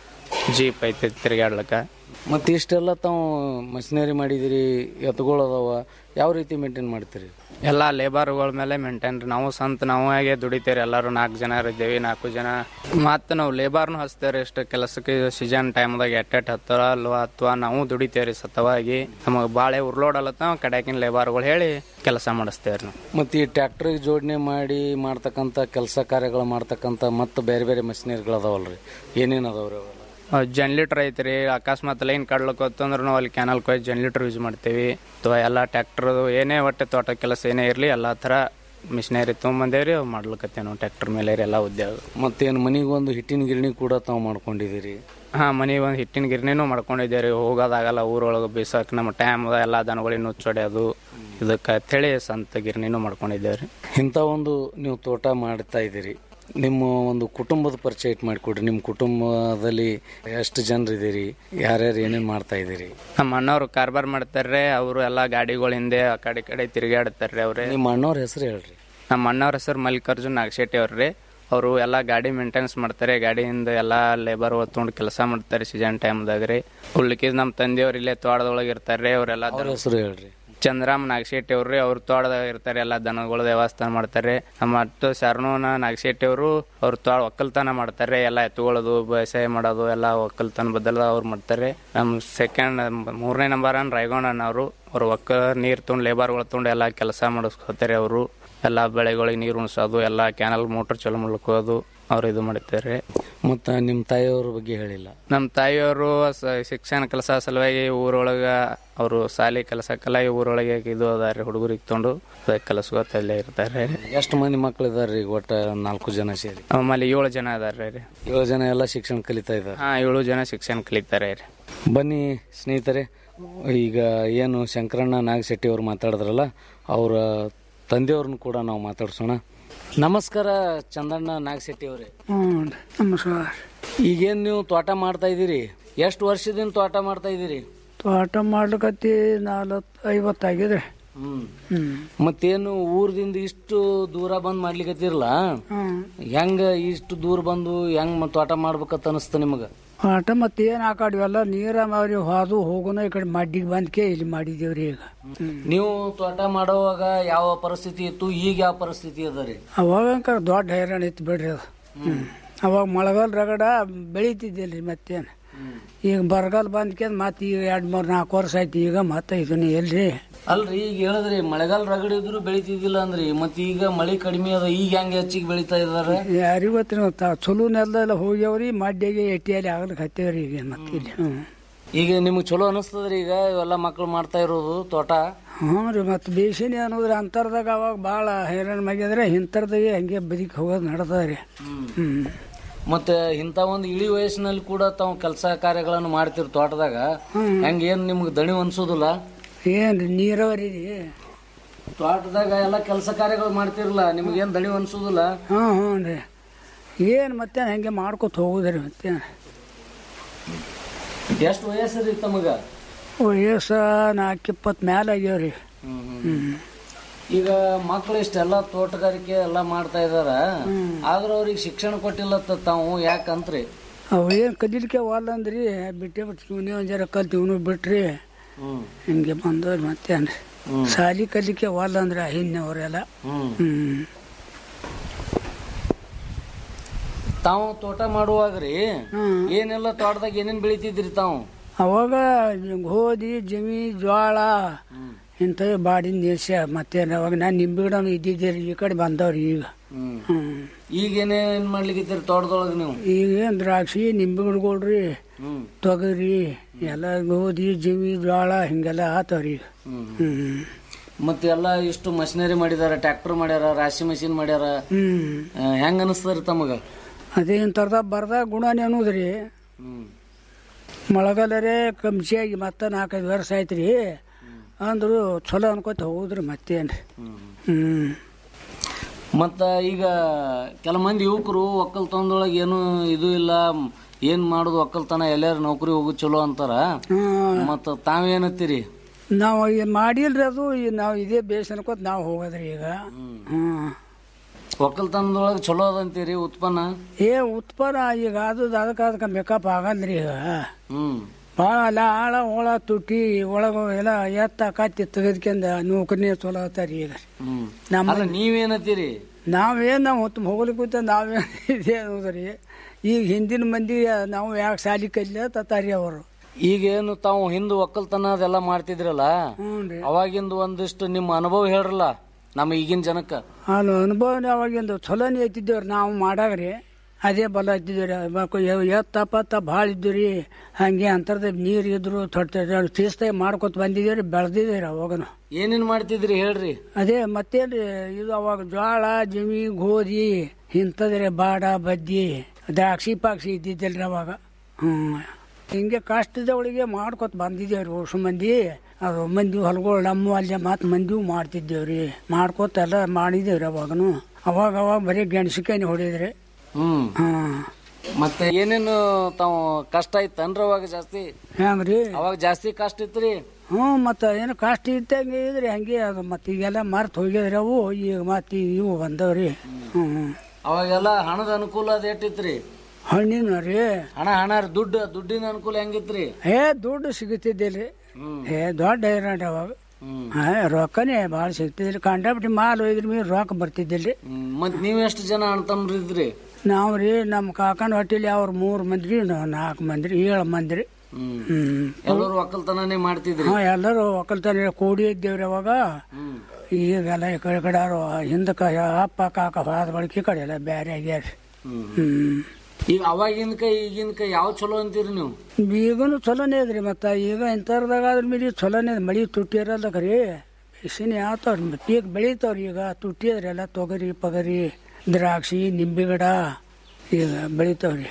ಜೀಪ್ ಐತಿ ತಿರ್ಗಾಡ್ಲಕ್ಕ ಮತ್ತೆ ಇಷ್ಟೆಲ್ಲ ತಾವು ಮಷಿನರಿ ಮಾಡಿದಿರಿ ಎತ್ತುಗಳು ಅದಾವ ಯಾವ ರೀತಿ ಮೇಂಟೈನ್ ಮಾಡ್ತೀರಿ ಎಲ್ಲ ಲೇಬರ್ಗಳ ಮೇಲೆ ಮೇಂಟೈನ್ ರೀ ನಾವು ಸ್ವಂತ ನಾವು ಹಾಗೆ ದುಡಿತೇವ್ರಿ ಎಲ್ಲರೂ ನಾಲ್ಕು ಜನ ಇದ್ದೇವೆ ನಾಲ್ಕು ಜನ ಮತ್ತು ನಾವು ಲೇಬರ್ನು ಹಚ್ತೇವ್ರಿ ಇಷ್ಟು ಕೆಲಸಕ್ಕೆ ಸೀಸನ್ ಟೈಮ್ದಾಗ ಎಟ್ಟೆಟ್ ಹತ್ತಾರ ಅಲ್ವಾ ಅಥವಾ ನಾವು ದುಡಿತೇವ್ರಿ ಸತವಾಗಿ ನಮಗೆ ಬಾಳೆ ಉರ್ಲೋಡಲ್ಲತ್ತ ಕಡೆಕಿನ ಲೇಬರ್ಗಳು ಹೇಳಿ ಕೆಲಸ ಮಾಡಿಸ್ತೇವ್ರಿ ನಾವು ಮತ್ತೆ ಈ ಟ್ರ್ಯಾಕ್ಟರ್ ಜೋಡಣೆ ಮಾಡಿ ಮಾಡ್ತಕ್ಕಂಥ ಕೆಲಸ ಕಾರ್ಯಗಳು ಮಾಡ್ತಕ್ಕಂಥ ಮತ್ತೆ ಬೇರೆ ಬೇರೆ ಮಷಿನರಿಗಳು ಅದಾವಲ್ರಿ ಏನೇನು ಅದಾವ್ರಿ ಅವೆಲ್ಲ ಜನ್ಲಿಟರ್ ಐತ್ರಿ ಅಕಸ್ಮಾತ್ ಲೈನ್ ಕಡ್ಲಕ್ ಹೊತ್ತಂದ್ರೆ ನಾವು ಅಲ್ಲಿ ಕ್ಯಾನಲ್ ಕೊಯ್ ಜನ್ಲಿಟರ್ ಯೂಸ್ ಮಾಡ್ತೀವಿ ಅಥವಾ ಎಲ್ಲ ಟ್ರ್ಯಾಕ್ಟರ್ ಏನೇ ಒಟ್ಟೆ ತೋಟ ಕೆಲಸ ಏನೇ ಇರಲಿ ಎಲ್ಲ ಥರ ಮಿಷಿನರಿ ತೊಗೊಂಬಂದೇವ್ರಿ ಅವು ಮಾಡ್ಲಿಕತ್ತೇವೆ ನಾವು ಟ್ರ್ಯಾಕ್ಟರ್ ಮೇಲೆ ರೀ ಎಲ್ಲ ಉದ್ಯೋಗ ಮತ್ತೇನು ಮನೆಗೆ ಒಂದು ಹಿಟ್ಟಿನ ಗಿರಣಿ ಕೂಡ ತಾವು ಮಾಡ್ಕೊಂಡಿದ್ದೀರಿ ಹಾಂ ಮನೆಗೆ ಒಂದು ಹಿಟ್ಟಿನ ಗಿರ್ನಿನೂ ಮಾಡ್ಕೊಂಡಿದ್ದೇವೆ ರೀ ಹೋಗೋದಾಗಲ್ಲ ಊರೊಳಗೆ ಬೀಸಕ್ಕೆ ನಮ್ಮ ಟೈಮ್ ಅದ ಎಲ್ಲ ದನಗಳಿಗೆ ನುಚ್ಚೊಡೆಯೋದು ಇದಕ್ಕೆ ಅಂತೇಳಿ ಸ್ವಂತ ಗಿರ್ನಿನೂ ಮಾಡ್ಕೊಂಡಿದ್ದೇವೆ ರೀ ಇಂಥ ಒಂದು ನೀವು ತೋಟ ಮಾಡ್ತಾ ಇದ್ದೀರಿ ನಿಮ್ಮ ಒಂದು ಕುಟುಂಬದ ಪರಿಚಯ ಇಟ್ಟು ಮಾಡಿಕೊಡ್ರಿ ನಿಮ್ಮ ಕುಟುಂಬದಲ್ಲಿ ಎಷ್ಟು ಜನರಿದ್ದೀರಿ ಯಾರ್ಯಾರು ಏನೇನು ಮಾಡ್ತಾ ಇದ್ದೀರಿ ನಮ್ಮ ಅಣ್ಣವ್ರು ಕಾರ್ಬಾರ್ ಮಾಡ್ತಾರ್ರಿ ಅವರು ಎಲ್ಲ ಗಾಡಿಗಳ ಹಿಂದೆ ಆ ಕಡೆ ಈ ಕಡೆ ತಿರುಗಾಡ್ತಾರ್ರಿ ಅವ್ರೆ ನಿಮ್ಮ ಅಣ್ಣವ್ರ ಹೆಸರು ಹೇಳ್ರಿ ನಮ್ಮ ಅಣ್ಣವ್ರ ಹೆಸರು ಮಲ್ಲಿಕಾರ್ಜುನ್ ನಾಗಶೆಟ್ಟಿ ಅವ್ರಿ ಅವರು ಎಲ್ಲ ಗಾಡಿ ಮೇಂಟೆನೆನ್ಸ್ ಮಾಡ್ತಾರೆ ಗಾಡಿಯಿಂದ ಎಲ್ಲ ಲೇಬರ್ ತೊಗೊಂಡು ಕೆಲಸ ಮಾಡ್ತಾರೆ ಸೀಸನ್ ಟೈಮ್ದಾಗ ರೀ ಉಳ್ಕಿದ್ ನಮ್ಮ ತಂದೆಯವ್ರು ಇಲ್ಲೇ ತೋಟದೊಳಗೆ ಇರ್ತಾರೆ ಅವರೆಲ್ಲ ಅವ್ರ ಹೆಸರು ಹೇಳ್ರಿ ಚಂದ್ರಾಮ್ ನಾಗಶೆಟ್ಟಿ ಅವ್ರಿ ಅವ್ರು ತೋಟದಾಗ ಇರ್ತಾರೆ ಎಲ್ಲ ದನಗಳ ದೇವಸ್ಥಾನ ಮಾಡ್ತಾರೆ ನಮ್ಮ ಅಟ್ಟು ಶರಣೋನ ನಾಗಶೆಟ್ಟಿ ಅವರು ಅವ್ರು ತೋಟ ಒಕ್ಕಲ್ತನ ಮಾಡ್ತಾರೆ ಎಲ್ಲ ಎತ್ತುಗಳದು ಬೇಸಾಯ ಮಾಡೋದು ಎಲ್ಲ ಒಕ್ಕಲ್ತನ ಬದಲ ಅವ್ರು ಮಾಡ್ತಾರೆ ನಮ್ಮ ಸೆಕೆಂಡ್ ಮೂರನೇ ನಂಬರ್ ಅನ್ ರಾಯಗೌಡಣ್ಣ ಅವರು ಅವ್ರು ಒಕ್ಕ ನೀರು ತೊಗೊಂಡು ಲೇಬರ್ಗಳು ತೊಗೊಂಡು ಎಲ್ಲ ಕೆಲಸ ಮಾಡಿಸ್ಕೋತಾರೆ ಅವರು ಎಲ್ಲ ಬೆಳೆಗಳಿಗೆ ನೀರು ಉಣಿಸೋದು ಎಲ್ಲ ಕ್ಯಾನಲ್ ಮೋಟರ್ ಚಲೋ ಮಾಡ್ಲಿಕ್ಕೋದು ಅವ್ರು ಇದು ಮಾಡ್ತಾರೆ ಮತ್ತು ನಿಮ್ಮ ತಾಯಿಯವ್ರ ಬಗ್ಗೆ ಹೇಳಿಲ್ಲ ನಮ್ಮ ತಾಯಿಯವರು ಸ- ಶಿಕ್ಷಣ ಕೆಲಸ ಸಲುವಾಗಿ ಊರೊಳಗ ಅವರು ಶಾಲೆ ಕೆಲಸಕ್ಕೆಲ್ಲ ಈ ಊರೊಳಗೆ ಇದು ಅದಾರೆ ಹುಡುಗರಿಗೆ ತೊಗೊಂಡು ಕೆಲಸಗೊತ್ತಲ್ಲೇ ಇರ್ತಾರೆ ಎಷ್ಟು ಮಂದಿ ಮಕ್ಳು ಇದಾರೆ ಈಗ ಒಟ್ಟು ನಾಲ್ಕು ಜನ ಸೇರಿ ಆಮೇಲೆ ಏಳು ಜನ ಅದಾರೆ ರೀ ಏಳು ಜನ ಎಲ್ಲ ಶಿಕ್ಷಣ ಕಲಿತಾ ಇದ್ದಾರೆ ಹಾ ಏಳು ಜನ ಶಿಕ್ಷಣ ಕಲಿತಾರೆ ರೀ ಬನ್ನಿ ಸ್ನೇಹಿತರೆ ಈಗ ಏನು ಶಂಕರಣ್ಣ ನಾಗಶೆಟ್ಟಿ ಅವರು ಮಾತಾಡಿದ್ರಲ್ಲ ಅವರ ತಂದೆಯವ್ರನ್ನ ಕೂಡ ನಾವು ಮಾತಾಡ್ಸೋಣ ನಮಸ್ಕಾರ ಚಂದಣ್ಣ ನಾಗಶೆಟ್ಟಿ ಅವರೇ ಹ್ಞೂ ನಮಸ್ಕಾರ ಈಗೇನು ನೀವು ತೋಟ ಮಾಡ್ತಾ ಇದ್ದೀರಿ ಎಷ್ಟು ವರ್ಷದಿಂದ ತೋಟ ಮಾಡ್ತಾ ಇದ್ದೀರಿ ತೋಟ ಮಾಡ್ಲಿಕತ್ತಿ ನಾಲ್ವತ್ತು ಐವತ್ತಾಗಿದೆ ಹ್ಮ್ ಹ್ಮ್ ಮತ್ತೇನು ಊರದಿಂದ ಇಷ್ಟು ದೂರ ಬಂದ್ ಮಾಡ್ಲಿಕತ್ತಿರಲ್ಲ ಹ್ಮ್ ಹೆಂಗ ಇಷ್ಟು ದೂರ ಬಂದು ಹೆಂಗ್ ಮ- ತೋಟ ಮಾಡ್ಬೇಕಂತ ಅನಿಸ್ತ ನಿಮಗ ಆಟ ಮತ್ತೆ ಏನ್ ಆ ಕಡೆ ಎಲ್ಲ ನೀರ ಮಾರಿ ಹಾದು ಹೋಗೋಣ ಈ ಕಡೆ ಮಡ್ಡಿಗೆ ಬಂದ್ಕೆ ಇಲ್ಲಿ ಮಾಡಿದೇವ್ರಿ ಈಗ ನೀವು ತೋಟ ಮಾಡುವಾಗ ಯಾವ ಪರಿಸ್ಥಿತಿ ಇತ್ತು ಈಗ ಯಾವ ಪರಿಸ್ಥಿತಿ ಅದ ರೀ ಅವಾಗ ದೊಡ್ಡ ಹೈರಾಣ ಇತ್ತು ಬಿಡ್ರಿ ಅದು ಹ್ಮ್ ಅವಾಗ ಮಳೆಗಾಲ ರಗಡ ಬೆಳಿತಿದ್ದಿಲ್ರಿ ಮತ್ತೇನು ಈಗ ಬರಗಾಲ ಬಂದ್ಕೆ ಮತ್ತೆ ಈಗ ಎರಡ್ ಮೂರ್ ನಾಲ್ಕು ವರ್ಷ ಆಯ್ತು ಈಗ ಮತ್ತೆ ಇದನ್ನ ಎಲ್ರಿ ಅಲ್ರಿ ಈಗ ಹೇಳಿದ್ರಿ ಮಳೆಗಾಲ ರಗಡಿ ಇದ್ರು ಬೆಳಿತಿದ್ದಿಲ್ಲ ಅಂದ್ರಿ ಮತ್ ಈಗ ಮಳೆ ಕಡಿಮೆ ಅದ ಈಗ ಹೆಂಗ ಹೆಚ್ಚಿಗೆ ಬೆಳಿತಾ ಇದಾರೆ ಯಾರಿಗೊತ್ತಿನ ಚಲೋ ನೆಲದೆಲ್ಲ ಹೋಗ್ಯಾವ್ರಿ ಮಡ್ಡಿಗೆ ಎಟ್ಟಿಯಲ್ಲಿ ಆಗ್ಲಿಕ್ಕೆ ಹತ್ತೇವ್ರಿ ಈಗ ಮತ್ತೆ ಇಲ್ಲಿ ಹ್ಮ್ ಈಗ ನಿಮ್ಗೆ ಚಲೋ ಅನಿಸ್ತದ್ರಿ ಈಗ ಇವೆಲ್ಲ ಮಕ್ಳು ಮಾಡ್ತಾ ಇರೋದು ತೋಟ ಹ್ಞೂ ರೀ ಮತ್ತು ಬೇಸಿನಿ ಅನ್ನೋದ್ರ ಅಂತರ್ದಾಗ ಅವಾಗ ಭಾಳ ಹೈರಾಣ ಮಾಡಿದ್ರೆ ಇಂಥರ್ದಾಗೆ ಹಂಗೆ ಬದುಕಿ ಹೋಗೋದು ನಡ್ದದ ರೀ ಹ್ಞೂ ಮತ್ತೆ ಇಂಥ ಒಂದು ಇಳಿ ವಯಸ್ಸಿನಲ್ಲಿ ಕೂಡ ತಾವು ಕೆಲಸ ಕಾರ್ಯಗಳನ್ನು ಮಾಡ್ತಿರ್ ತೋಟದಾಗ ಹೆಂಗ ಏನ್ ನಿಮ್ಗೆ ದಣಿ ಅನ್ಸೋದಿಲ್ಲ ಏನು ರೀ ನೀರಾವರಿ ರೀ ತೋಟದಾಗ ಎಲ್ಲ ಕೆಲಸ ಕಾರ್ಯಗಳು ಮಾಡ್ತಿರಲ್ಲ ನಿಮ್ಗೆ ಏನ್ ದಣಿ ಅನ್ಸೋದಿಲ್ಲ ಹ್ಞೂ ಹ್ಞೂ ರೀ ಏನು ಮತ್ತೆ ಹಂಗೆ ಮಾಡ್ಕೊತ ಹೋಗುದ್ರಿ ಮತ್ತೆ ಎಷ್ಟು ವಯಸ್ಸು ರೀ ತಮಗ ವಯಸ್ಸು ನಾಲ್ಕು ಇಪ್ಪತ್ತು ಮ್ಯಾಲೆ ಆಗ್ಯಾವ್ರಿ ಹ್ಞೂ ಈಗ ಮಕ್ಳು ಇಷ್ಟೆಲ್ಲ ತೋಟಗಾರಿಕೆ ಎಲ್ಲ ಮಾಡ್ತಾ ಇದಾರ ಆದ್ರ ಅವ್ರಿಗೆ ಶಿಕ್ಷಣ ಕೊಟ್ಟಿಲ್ಲ ತ- ತಾವು ಯಾಕಂತ್ರಿ ಅವು ಏನು ಕಲೀಲಿಕ್ಕೆ ವಾಲ್ ಅಂದ್ರಿ ಬಿಟ್ಟೆ ಬಿಟ್ಟು ಇವನೇ ಒಂದು ಜರ ಕಲ್ತು ಇವನು ಬಿಟ್ರಿ ಹಿಂಗೆ ಬಂದವ್ರಿ ಮತ್ತೇನ್ರಿ ಸಾಲಿ ಕಲಿಕೆ ವಾಲ್ ಅಂದ್ರೆ ಹಿಂದವರೆಲ್ಲ ಹ್ಞೂ ತಾವು ತೋಟ ಮಾಡುವಾಗ್ರಿ ಏನೆಲ್ಲ ತೋಟದಾಗ ಏನೇನ್ ಬೆಳಿತಿದ್ರಿ ತಾವು ಅವಾಗ ಗೋಧಿ ಜಮಿ ಜೋಳ ಇಂಥವು ಬಾಡಿನ ದೇಶ ಮತ್ತೆ ಅವಾಗ ನಾನು ನಿಂಬೆ ಗಿಡನು ಇದ್ದಿದ್ದೆ ರೀ ಈ ಕಡೆ ಬಂದವ್ರಿ ಈಗ ಹ್ಮ್ ಈಗ ಏನೇನ್ ಮಾಡ್ಲಿಕ್ಕೆ ತೋಟದೊಳಗೆ ನೀವು ಈಗ ಏನ್ ದ್ರಾಕ್ಷಿ ನಿಂಬೆ ಗಿಡಗಳ್ರಿ ತೊಗರಿ ಎಲ್ಲ ಗೋಧಿ ಜಮಿ ಜೋಳ ಹಿಂಗೆಲ್ಲ ಆತವ್ರಿ ಈಗ ಹ್ಮ್ ಮತ್ತೆ ಎಲ್ಲ ಇಷ್ಟು ಮಷಿನರಿ ಮಾಡಿದಾರ ಟ್ರ್ಯಾಕ್ಟರ್ ಮಾಡ್ಯಾರ ರಾಶಿ ಮಷಿನ್ ಮಾಡ್ಯಾರ ಹ್ಮ್ ಆ, ಹೆಂಗ್ ಅನಿಸ್ತದ್ರಿ ತಮಗ ಅದೇ ಇಂಥರ್ದ ಬರ್ದ ಗುಣನೇ ಅನ್ನೋದ್ರಿ ಮಳೆಗಾಲರೇ ಕಂಸಿಯಾಗಿ ಮತ್ತೆ ನಾಲ್ಕೈದು ವರ್ಷ ಆಯ್ತ್ರಿ ಅಂದ್ರು ಚಲೋ ಅನ್ಕೋತ ಹೋಗುದ್ರಿ ಮತ್ತೇನ್ರಿ ಹ್ಮ್ ಮತ್ತ ಈಗ ಕೆಲ ಮಂದಿ ಯುವಕರು ಒಕ್ಕಲ್ತನದೊಳಗೆ ಏನು ಇದು ಇಲ್ಲ ಮ್, ಏನ್ ಮಾಡುದು ಒಕ್ಕಲ್ತನ ಎಲ್ಲಾರು ನೌಕರಿ ಹೋಗುದು ಚಲೋ ಅಂತಾರ ಮತ್ತ ತಾವೇನತ್ತೀರಿ ನಾವು ಈಗ ಮಾಡಿಲ್ರಿ ಅದು ಈ ನಾವು ಇದೇ ಬೇಸ್ ಅನ್ಕೋತ ನಾವು ಹೋಗೋದ್ರಿ ಈಗ ಹ್ಮ್ ಒಕ್ಕಲ್ತನದೊಳಗೆ ಚಲೋ ಅದಂತೀರಿ ಉತ್ಪನ್ನ ಏ ಉತ್ಪನ್ನ ಈಗ ಅದು ಅದಕ್ಕೆ ಅದಕ್ಕೆ ಮೇಕಪ್ ಆಗಲ್ರಿ ಈಗ ಹ್ಮ್ ಭಾಳ ಅಲ್ಲ ಆಳ ಒಳ ತುಟಿ ಒಳಗ ಎಲ್ಲ ಎತ್ತ ಕತ್ತಿ ತೆಗೆದ್ಕೊಂಡ ನೌಕರಿನೇ ಚಲೋ ಆತಾರಿ ಈಗ ಹ್ಮ್ ನಮ್ಮ ಅಲ್ಲ ನೀವೇನತ್ತೀರಿ ನಾವೇನ್ ನಾವು ಹೊತ್ತು ಹೋಗ್ಲಿಕ್ಕೆ ಕೂತ ನಾವೇ ಇದೆ ಅನ್ನೋದ್ರಿ ಈಗ ಹಿಂದಿನ ಮಂದಿ ನಾವು ಯಾಕೆ ಸಾಲಿ ಕಲಿ ತತ್ತಾರಿ ಅವರು ಈಗೇನು ತಾವು ಹಿಂದ್ ಒಕ್ಕಲ್ತನ ಅದೆಲ್ಲ ಮಾಡ್ತಿದ್ರಲ್ಲ ಹ್ಞೂ ಅವಾಗಿಂದ ಒಂದಿಷ್ಟು ನಿಮ್ಮ ಅನುಭವ ಹೇಳ್ರಲ್ಲ ನಮ್ಮ ಈಗಿನ ಜನಕ್ಕ ಅದು ಅನುಭವನೇ ಅವಾಗಿಂದು ಚಲೋನೇ ಐತಿದ್ದೇವ್ರಿ ನಾವು ಮಾಡಾಗ್ರಿ ಅದೇ ಬಲ ಹತ್ತಿದ್ದೀರಿ ಮಕ್ಳು ಎ- ಎತ್ತ ಪತ್ತ ಭಾಳ ಇದ್ದೀರಿ ಹಂಗೆ ಅಂತರದ ನೀರು ಇದ್ರು ತೊಟ್ಟ ಶಿಸ್ತಾಗಿ ಮಾಡ್ಕೊತ ಬಂದಿದ್ದೀರಿ ಬೆಳೆದಿದ್ದೀರಿ ಅವಾಗನು ಏನೇನ್ ಮಾಡ್ತಿದ್ರಿ ಹೇಳ್ರಿ ಅದೇ ಮತ್ತೇನ್ರಿ ಇದು ಅವಾಗ ಜೋಳ ಜಮಿ ಗೋಧಿ ಇಂಥದ್ರಿ ಬಾಡ ಬದ್ದಿ ದ್ರಾಕ್ಷಿ ಪಾಕ್ಷಿ ಇದ್ದಿದ್ದಿಲ್ರಿ ಅವಾಗ ಹ್ಮ್ ಹಿಂಗೆ ಕಷ್ಟದವಳಿಗೆ ಮಾಡ್ಕೊತ ಬಂದಿದ್ದೇವ್ರಿ ವರ್ಷ ಮಂದಿ ಅದು ಮಂದಿ ಹೊಲಗಳು ನಮ್ಮ ಅಲ್ಲೇ ಮಾತು ಮಂದಿವು ಮಾಡ್ತಿದ್ದೇವ್ರಿ ಮಾಡ್ಕೊತ ಎಲ್ಲ ಮಾಡಿದೇವ್ರಿ ಅವಾಗನು ಅವಾಗ ಅವಾಗ ಬರೀ ಗೆಣಸಿಕಾಯಿ ಹೊಡಿದ್ರಿ ಹ್ಮ್ ಹ್ಮ್ ಮತ್ತೆ ಏನೇನು ತಾವು ಕಷ್ಟ ಇತ್ತನ್ರಿ ಅವಾಗ ಜಾಸ್ತಿ ಹೆಂಗ್ರಿ ಅವಾಗ ಜಾಸ್ತಿ ಕಷ್ಟ ಇತ್ರಿ ಹ್ಞೂ ಮತ್ತೆ ಏನು ಕಷ್ಟ ಇದ್ದಂಗೆ ಇದ್ರಿ ಹಂಗೆ ಅದು ಮತ್ತೆ ಈಗೆಲ್ಲ ಮರ್ತು ಹೋಗ್ಯದ್ರಿ ಅವು ಈಗ ಮತ್ತೆ ಇವು ಬಂದವ್ರಿ ಹ್ಞೂ ಅವಾಗೆಲ್ಲ ಹಣದ ಅನುಕೂಲ ಅದ ಎಷ್ಟಿತ್ರಿ ಹಣ್ಣಿನ ರೀ ಹಣ ಹಣ ರೀ, ದುಡ್ಡು ದುಡ್ಡಿನ ಅನುಕೂಲ ಹೆಂಗಿತ್ರಿ ಏ ದುಡ್ಡು ಸಿಗುತ್ತಿದ್ದಿಲ್ರಿ ಏ ದೊಡ್ಡ ಹೈರಾಣ ಅವಾಗ ಹಾ ರೊಕ್ಕನೇ ಭಾಳ ಸಿಗ್ತಿದ್ರಿ ಕಂಡಾಬಿಟ್ಟು ಮಾಲ್ ಒಯ್ದ್ರ ಮೇಲೆ ರೊಕ್ಕ ಬರ್ತಿದ್ದಿಲ್ರಿ ಹ್ಮ್. ಮತ್ ನೀವ್ ಎಷ್ಟು ಜನ ಅಣ್ತಮ್ರಿ ಇದ್ರಿ ನಾವು ರೀ ನಮ್ಮ ಕಾಕನ ಹೊಟ್ಟಿಲಿ ಅವ್ರು ಮೂರು ಮಂದಿ ರೀ ನಾವು ನಾಲ್ಕು ಮಂದಿ ರೀ ಏಳು ಮಂದಿ ರೀ ಹ್ಮ್ ಹ್ಮ್ ಎಲ್ಲರೂ ಒಕ್ಕಲ್ತನನೇ ಮಾಡ್ತಿದ್ರಿ ಹಾ ಎಲ್ಲರೂ ಒಕ್ಕಲ್ತನ ಕೂಡಿ ಇದ್ದೇವ್ರಿ ಅವಾಗ ಈಗೆಲ್ಲ ಈ ಕಡೆ ಕಡೆ ಅವ್ರು ಹಿಂದಕ್ಕೆ ಅಪ್ಪ ಕಾಕ ಹೋದ ಬಳಿಕ ಈ ಕಡೆ ಎಲ್ಲ ಬೇರೆ ಆಗ್ಯಾರ ಹ್ಮ್ ಈಗ ಅವಾಗಿನ ಕೈ ಈಗಿನ ಕೈ ಯಾವ ಚಲೋ ಅಂತೀರಿ ನೀವು ಈಗನು ಚಲೋನೇ ಅದ್ರಿ ಮತ್ತ ಈಗ ಇಂಥರ್ದಾಗ ಅದ್ರ ಮೇಲೆ ಚಲೋನೇ ಅದ. ಮಳಿ ತುಟ್ಟಿ ಇರಲ್ಲ ರೀ ಬಿಸಿನೇ ಆತವ್ರಿ ಪೀಕ್ ಬೆಳಿತಾವ್ರಿ ಈಗ ತುಟ್ಟಿ ಅದ್ರಿ ಎಲ್ಲ ತೊಗರಿ ಪಗರಿ ದ್ರಾಕ್ಷಿ ನಿಂಬೆ ಗಿಡ ಈಗ ಬೆಳಿತಾವ್ರಿ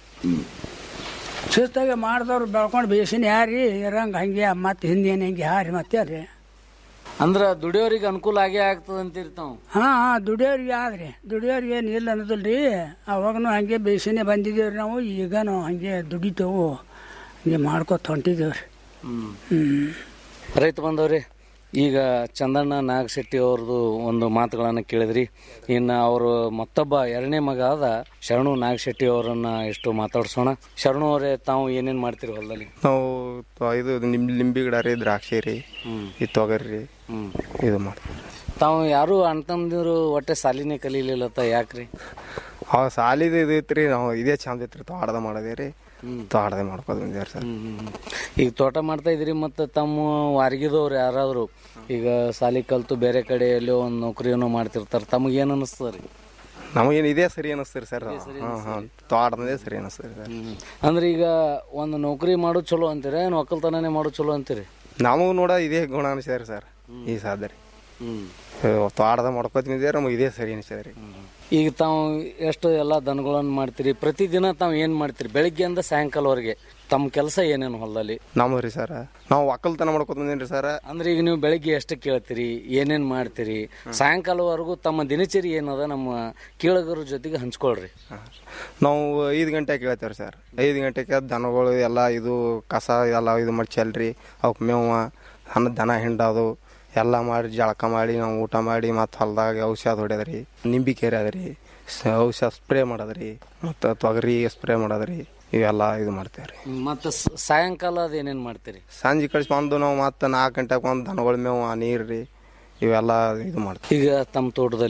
ಶಿಸ್ತಾಗ ಮಾಡ್ದವ್ರು ಬೆಳ್ಕೊಂಡು ಬೇಸಿನ ಯಾರಿ ಇರಂಗ ಹಂಗೆ ಮತ್ತೆ ಹಿಂದೇನು ಹಿಂಗೆ ಹಾರಿ ಮತ್ತೆ ರೀ ಅಂದ್ರ ದುಡಿಯೋರಿಗೆ ಅನುಕೂಲ ಆಗೇ ಆಗ್ತದ ಅಂತೀರಿ ತಾವು ಹಾ ಹಾ ದುಡಿಯೋರಿಗೆ ಆದ್ರಿ ದುಡಿಯೋರಿಗೆ ಏನು ಇಲ್ಲ ಅನ್ನೋದಿಲ್ರಿ ಅವಾಗನು ಹಂಗೆ ಬೇಸಿನೇ ಬಂದಿದ್ದೇವ್ರಿ ನಾವು ಈಗನು ಹಂಗೆ ದುಡಿತೇವು ಹಂಗೆ ಮಾಡ್ಕೊತ ಹೊಂಟಿದ್ದೇವ್ರಿ ಹ್ಮ್ ಹ್ಮ್ ರೈತ ಬಂದವ್ರಿ ಈಗ ಚಂದಣ್ಣ ನಾಗಶೆಟ್ಟಿ ಅವ್ರದ್ದು ಒಂದು ಮಾತುಗಳನ್ನ ಕೇಳಿದ್ರಿ ಇನ್ನ ಅವರು ಮತ್ತೊಬ್ಬ ಎರಡನೇ ಮಗ ಆದ ಶರಣು ನಾಗಶೆಟ್ಟಿ ಅವರನ್ನ ಎಷ್ಟು ಮಾತಾಡ್ಸೋಣ ಶರಣು ಅವರೇ ತಾವು ಏನೇನ್ ಮಾಡ್ತೀರಿ ಹೊಲದಲ್ಲಿ ನಾವು ತ- ಇದು ನಿಮ್ ಲಿಂಬಿ ಗಿಡ ರೀ ದ್ರಾಕ್ಷಿ ರೀ ಈ ತೊಗರಿ ರೀ ಇದು ಮಾಡ್ತೀವಿ ತಾವು ಯಾರು ಅಣ್ತಂದಿರು ಒಟ್ಟೆ ಸಾಲಿನೇ ಕಲೀಲಿಲ್ಲತ್ತ ಯಾಕ್ರಿ ಅವಾಗ ಸಾಲಿದ ಇದು ಐತ್ರಿ ನಾವು ಇದೇ ಚಂದ ಐತ್ರಿ ತೋಟದ ಮಾಡೋದೇ ರೀ ತೋಟದ ಮಾಡ್ಕೋದು ಬಂದೇವ್ರಿ ಸರ್ ಈಗ ತೋಟ ಮಾಡ್ತಾ ಇದ್ರಿ ಮತ್ತೆ ತಮ್ಮ ವಾರಗಿದವ್ರು ಯಾರಾದ್ರು ಈಗ ಸಾಲಿ ಕಲ್ತು ಬೇರೆ ಕಡೆ ಎಲ್ಲೋ ಒಂದು ನೌಕರಿಯನ್ನು ಮಾಡ್ತಿರ್ತಾರ ತಮಗೇನು ಅನಿಸ್ತದ ರೀ ನಮಗೇನು ಇದೇ ಸರಿ ಅನಿಸ್ತೀರಿ ಸರ್ ಹಾಂ ಹಾಂ ತೋಟದೇ ಸರಿ ಅನಿಸ್ತೀರಿ ಸರ್ ಅಂದ್ರೆ ಈಗ ಒಂದು ನೌಕರಿ ಮಾಡೋದು ಚಲೋ ಅಂತೀರ ಏನು ಒಕ್ಕಲ್ತನನೇ ಮಾಡೋದು ಚಲೋ ಅಂತೀರಿ ನಮಗೂ ನೋಡ ಇದೇ ಗುಣ ಅನಿಸ್ಯಾರ ಸರ್ ಈ ಸಾಧ್ಯ ರೀ ಹ್ಮ್ ತೋಟದ ಮಾಡ್ಕೋತ ಬಂದಿದ್ದಾರೆ ನಮಗೆ ಇದೇ ಸರಿ ಅನಿಸ್ಯಾರ ರೀ ಈಗ ತಾವು ಎಷ್ಟು ಎಲ್ಲ ದನಗಳನ್ನು ಮಾಡ್ತೀರಿ ಪ್ರತಿದಿನ ತಾವು ಏನು ಮಾಡ್ತೀರಿ ಬೆಳಿಗ್ಗೆಯಿಂದ ಸಾಯಂಕಾಲವರೆಗೆ ತಮ್ಮ ಕೆಲಸ ಏನೇನು ಹೊಲದಲ್ಲಿ ನಮಗೆ ರೀ ಸರ್ ನಾವು ಒಕ್ಕಲ್ತನ ಮಾಡ್ಕೋತ ಬಂದೇನ್ರಿ ಸರ್ ಅಂದ್ರೆ ಈಗ ನೀವು ಬೆಳಿಗ್ಗೆ ಎಷ್ಟು ಕೇಳ್ತೀರಿ ಏನೇನ್ ಮಾಡ್ತೀರಿ ಸಾಯಂಕಾಲವರೆಗೂ ತಮ್ಮ ದಿನಚರಿ ಏನದ ನಮ್ಮ ಕೇಳಗರ ಜೊತೆಗೆ ಹಂಚ್ಕೊಳ್ರಿ ನಾವು ಐದು ಗಂಟೆ ಕೇಳ್ತೇವ್ರಿ ಸರ್ ಐದು ಗಂಟೆಗೆ ದನಗಳು ಎಲ್ಲ ಇದು ಕಸ ಎಲ್ಲ ಇದು ಮಾಡಿ ಚೆಲ್ರಿ ಅವಕ್ಕೆ ಮೇವ ಹಣ್ಣು ದನ ಹಿಂಡೋದು ಎಲ್ಲ ಮಾಡಿ ಜಳಕ ಮಾಡಿ ನಾವು ಊಟ ಮಾಡಿ ಮತ್ತು ಹೊಲ್ದಾಗ ಔಷಧ ಹೊಡ್ಯದ್ರಿ ನಿಂಬಿ ಕೆರೆ ಅದ್ರಿ ಸ- ಔಷಧ ಸ್ಪ್ರೇ ಮಾಡೋದ್ರಿ ಮತ್ತು ತೊಗರಿ ಸ್ಪ್ರೇ ಮಾಡೋದ್ರಿ ಇವೆಲ್ಲ ಇದು ಮಾಡ್ತೇವ್ರಿ ಮತ್ತೆ ಸ- ಸಾಯಂಕಾಲ ಅದ ಏನೇನ್ ಮಾಡ್ತೀರಿ ಸಂಜೆ ಕಳಿಸಿ ಬಂದು ನಾವು ಮತ್ತೆ ನಾಲ್ಕು ಗಂಟೆಗೆ ಬಂದು ದನಗಳ ಮೇವು ನೀರು ರೀ ಇವೆಲ್ಲ ಇದು ಮಾಡ್ತೀವಿ ಈಗ ತಮ್ಮ ತೋಟದಲ್ಲಿ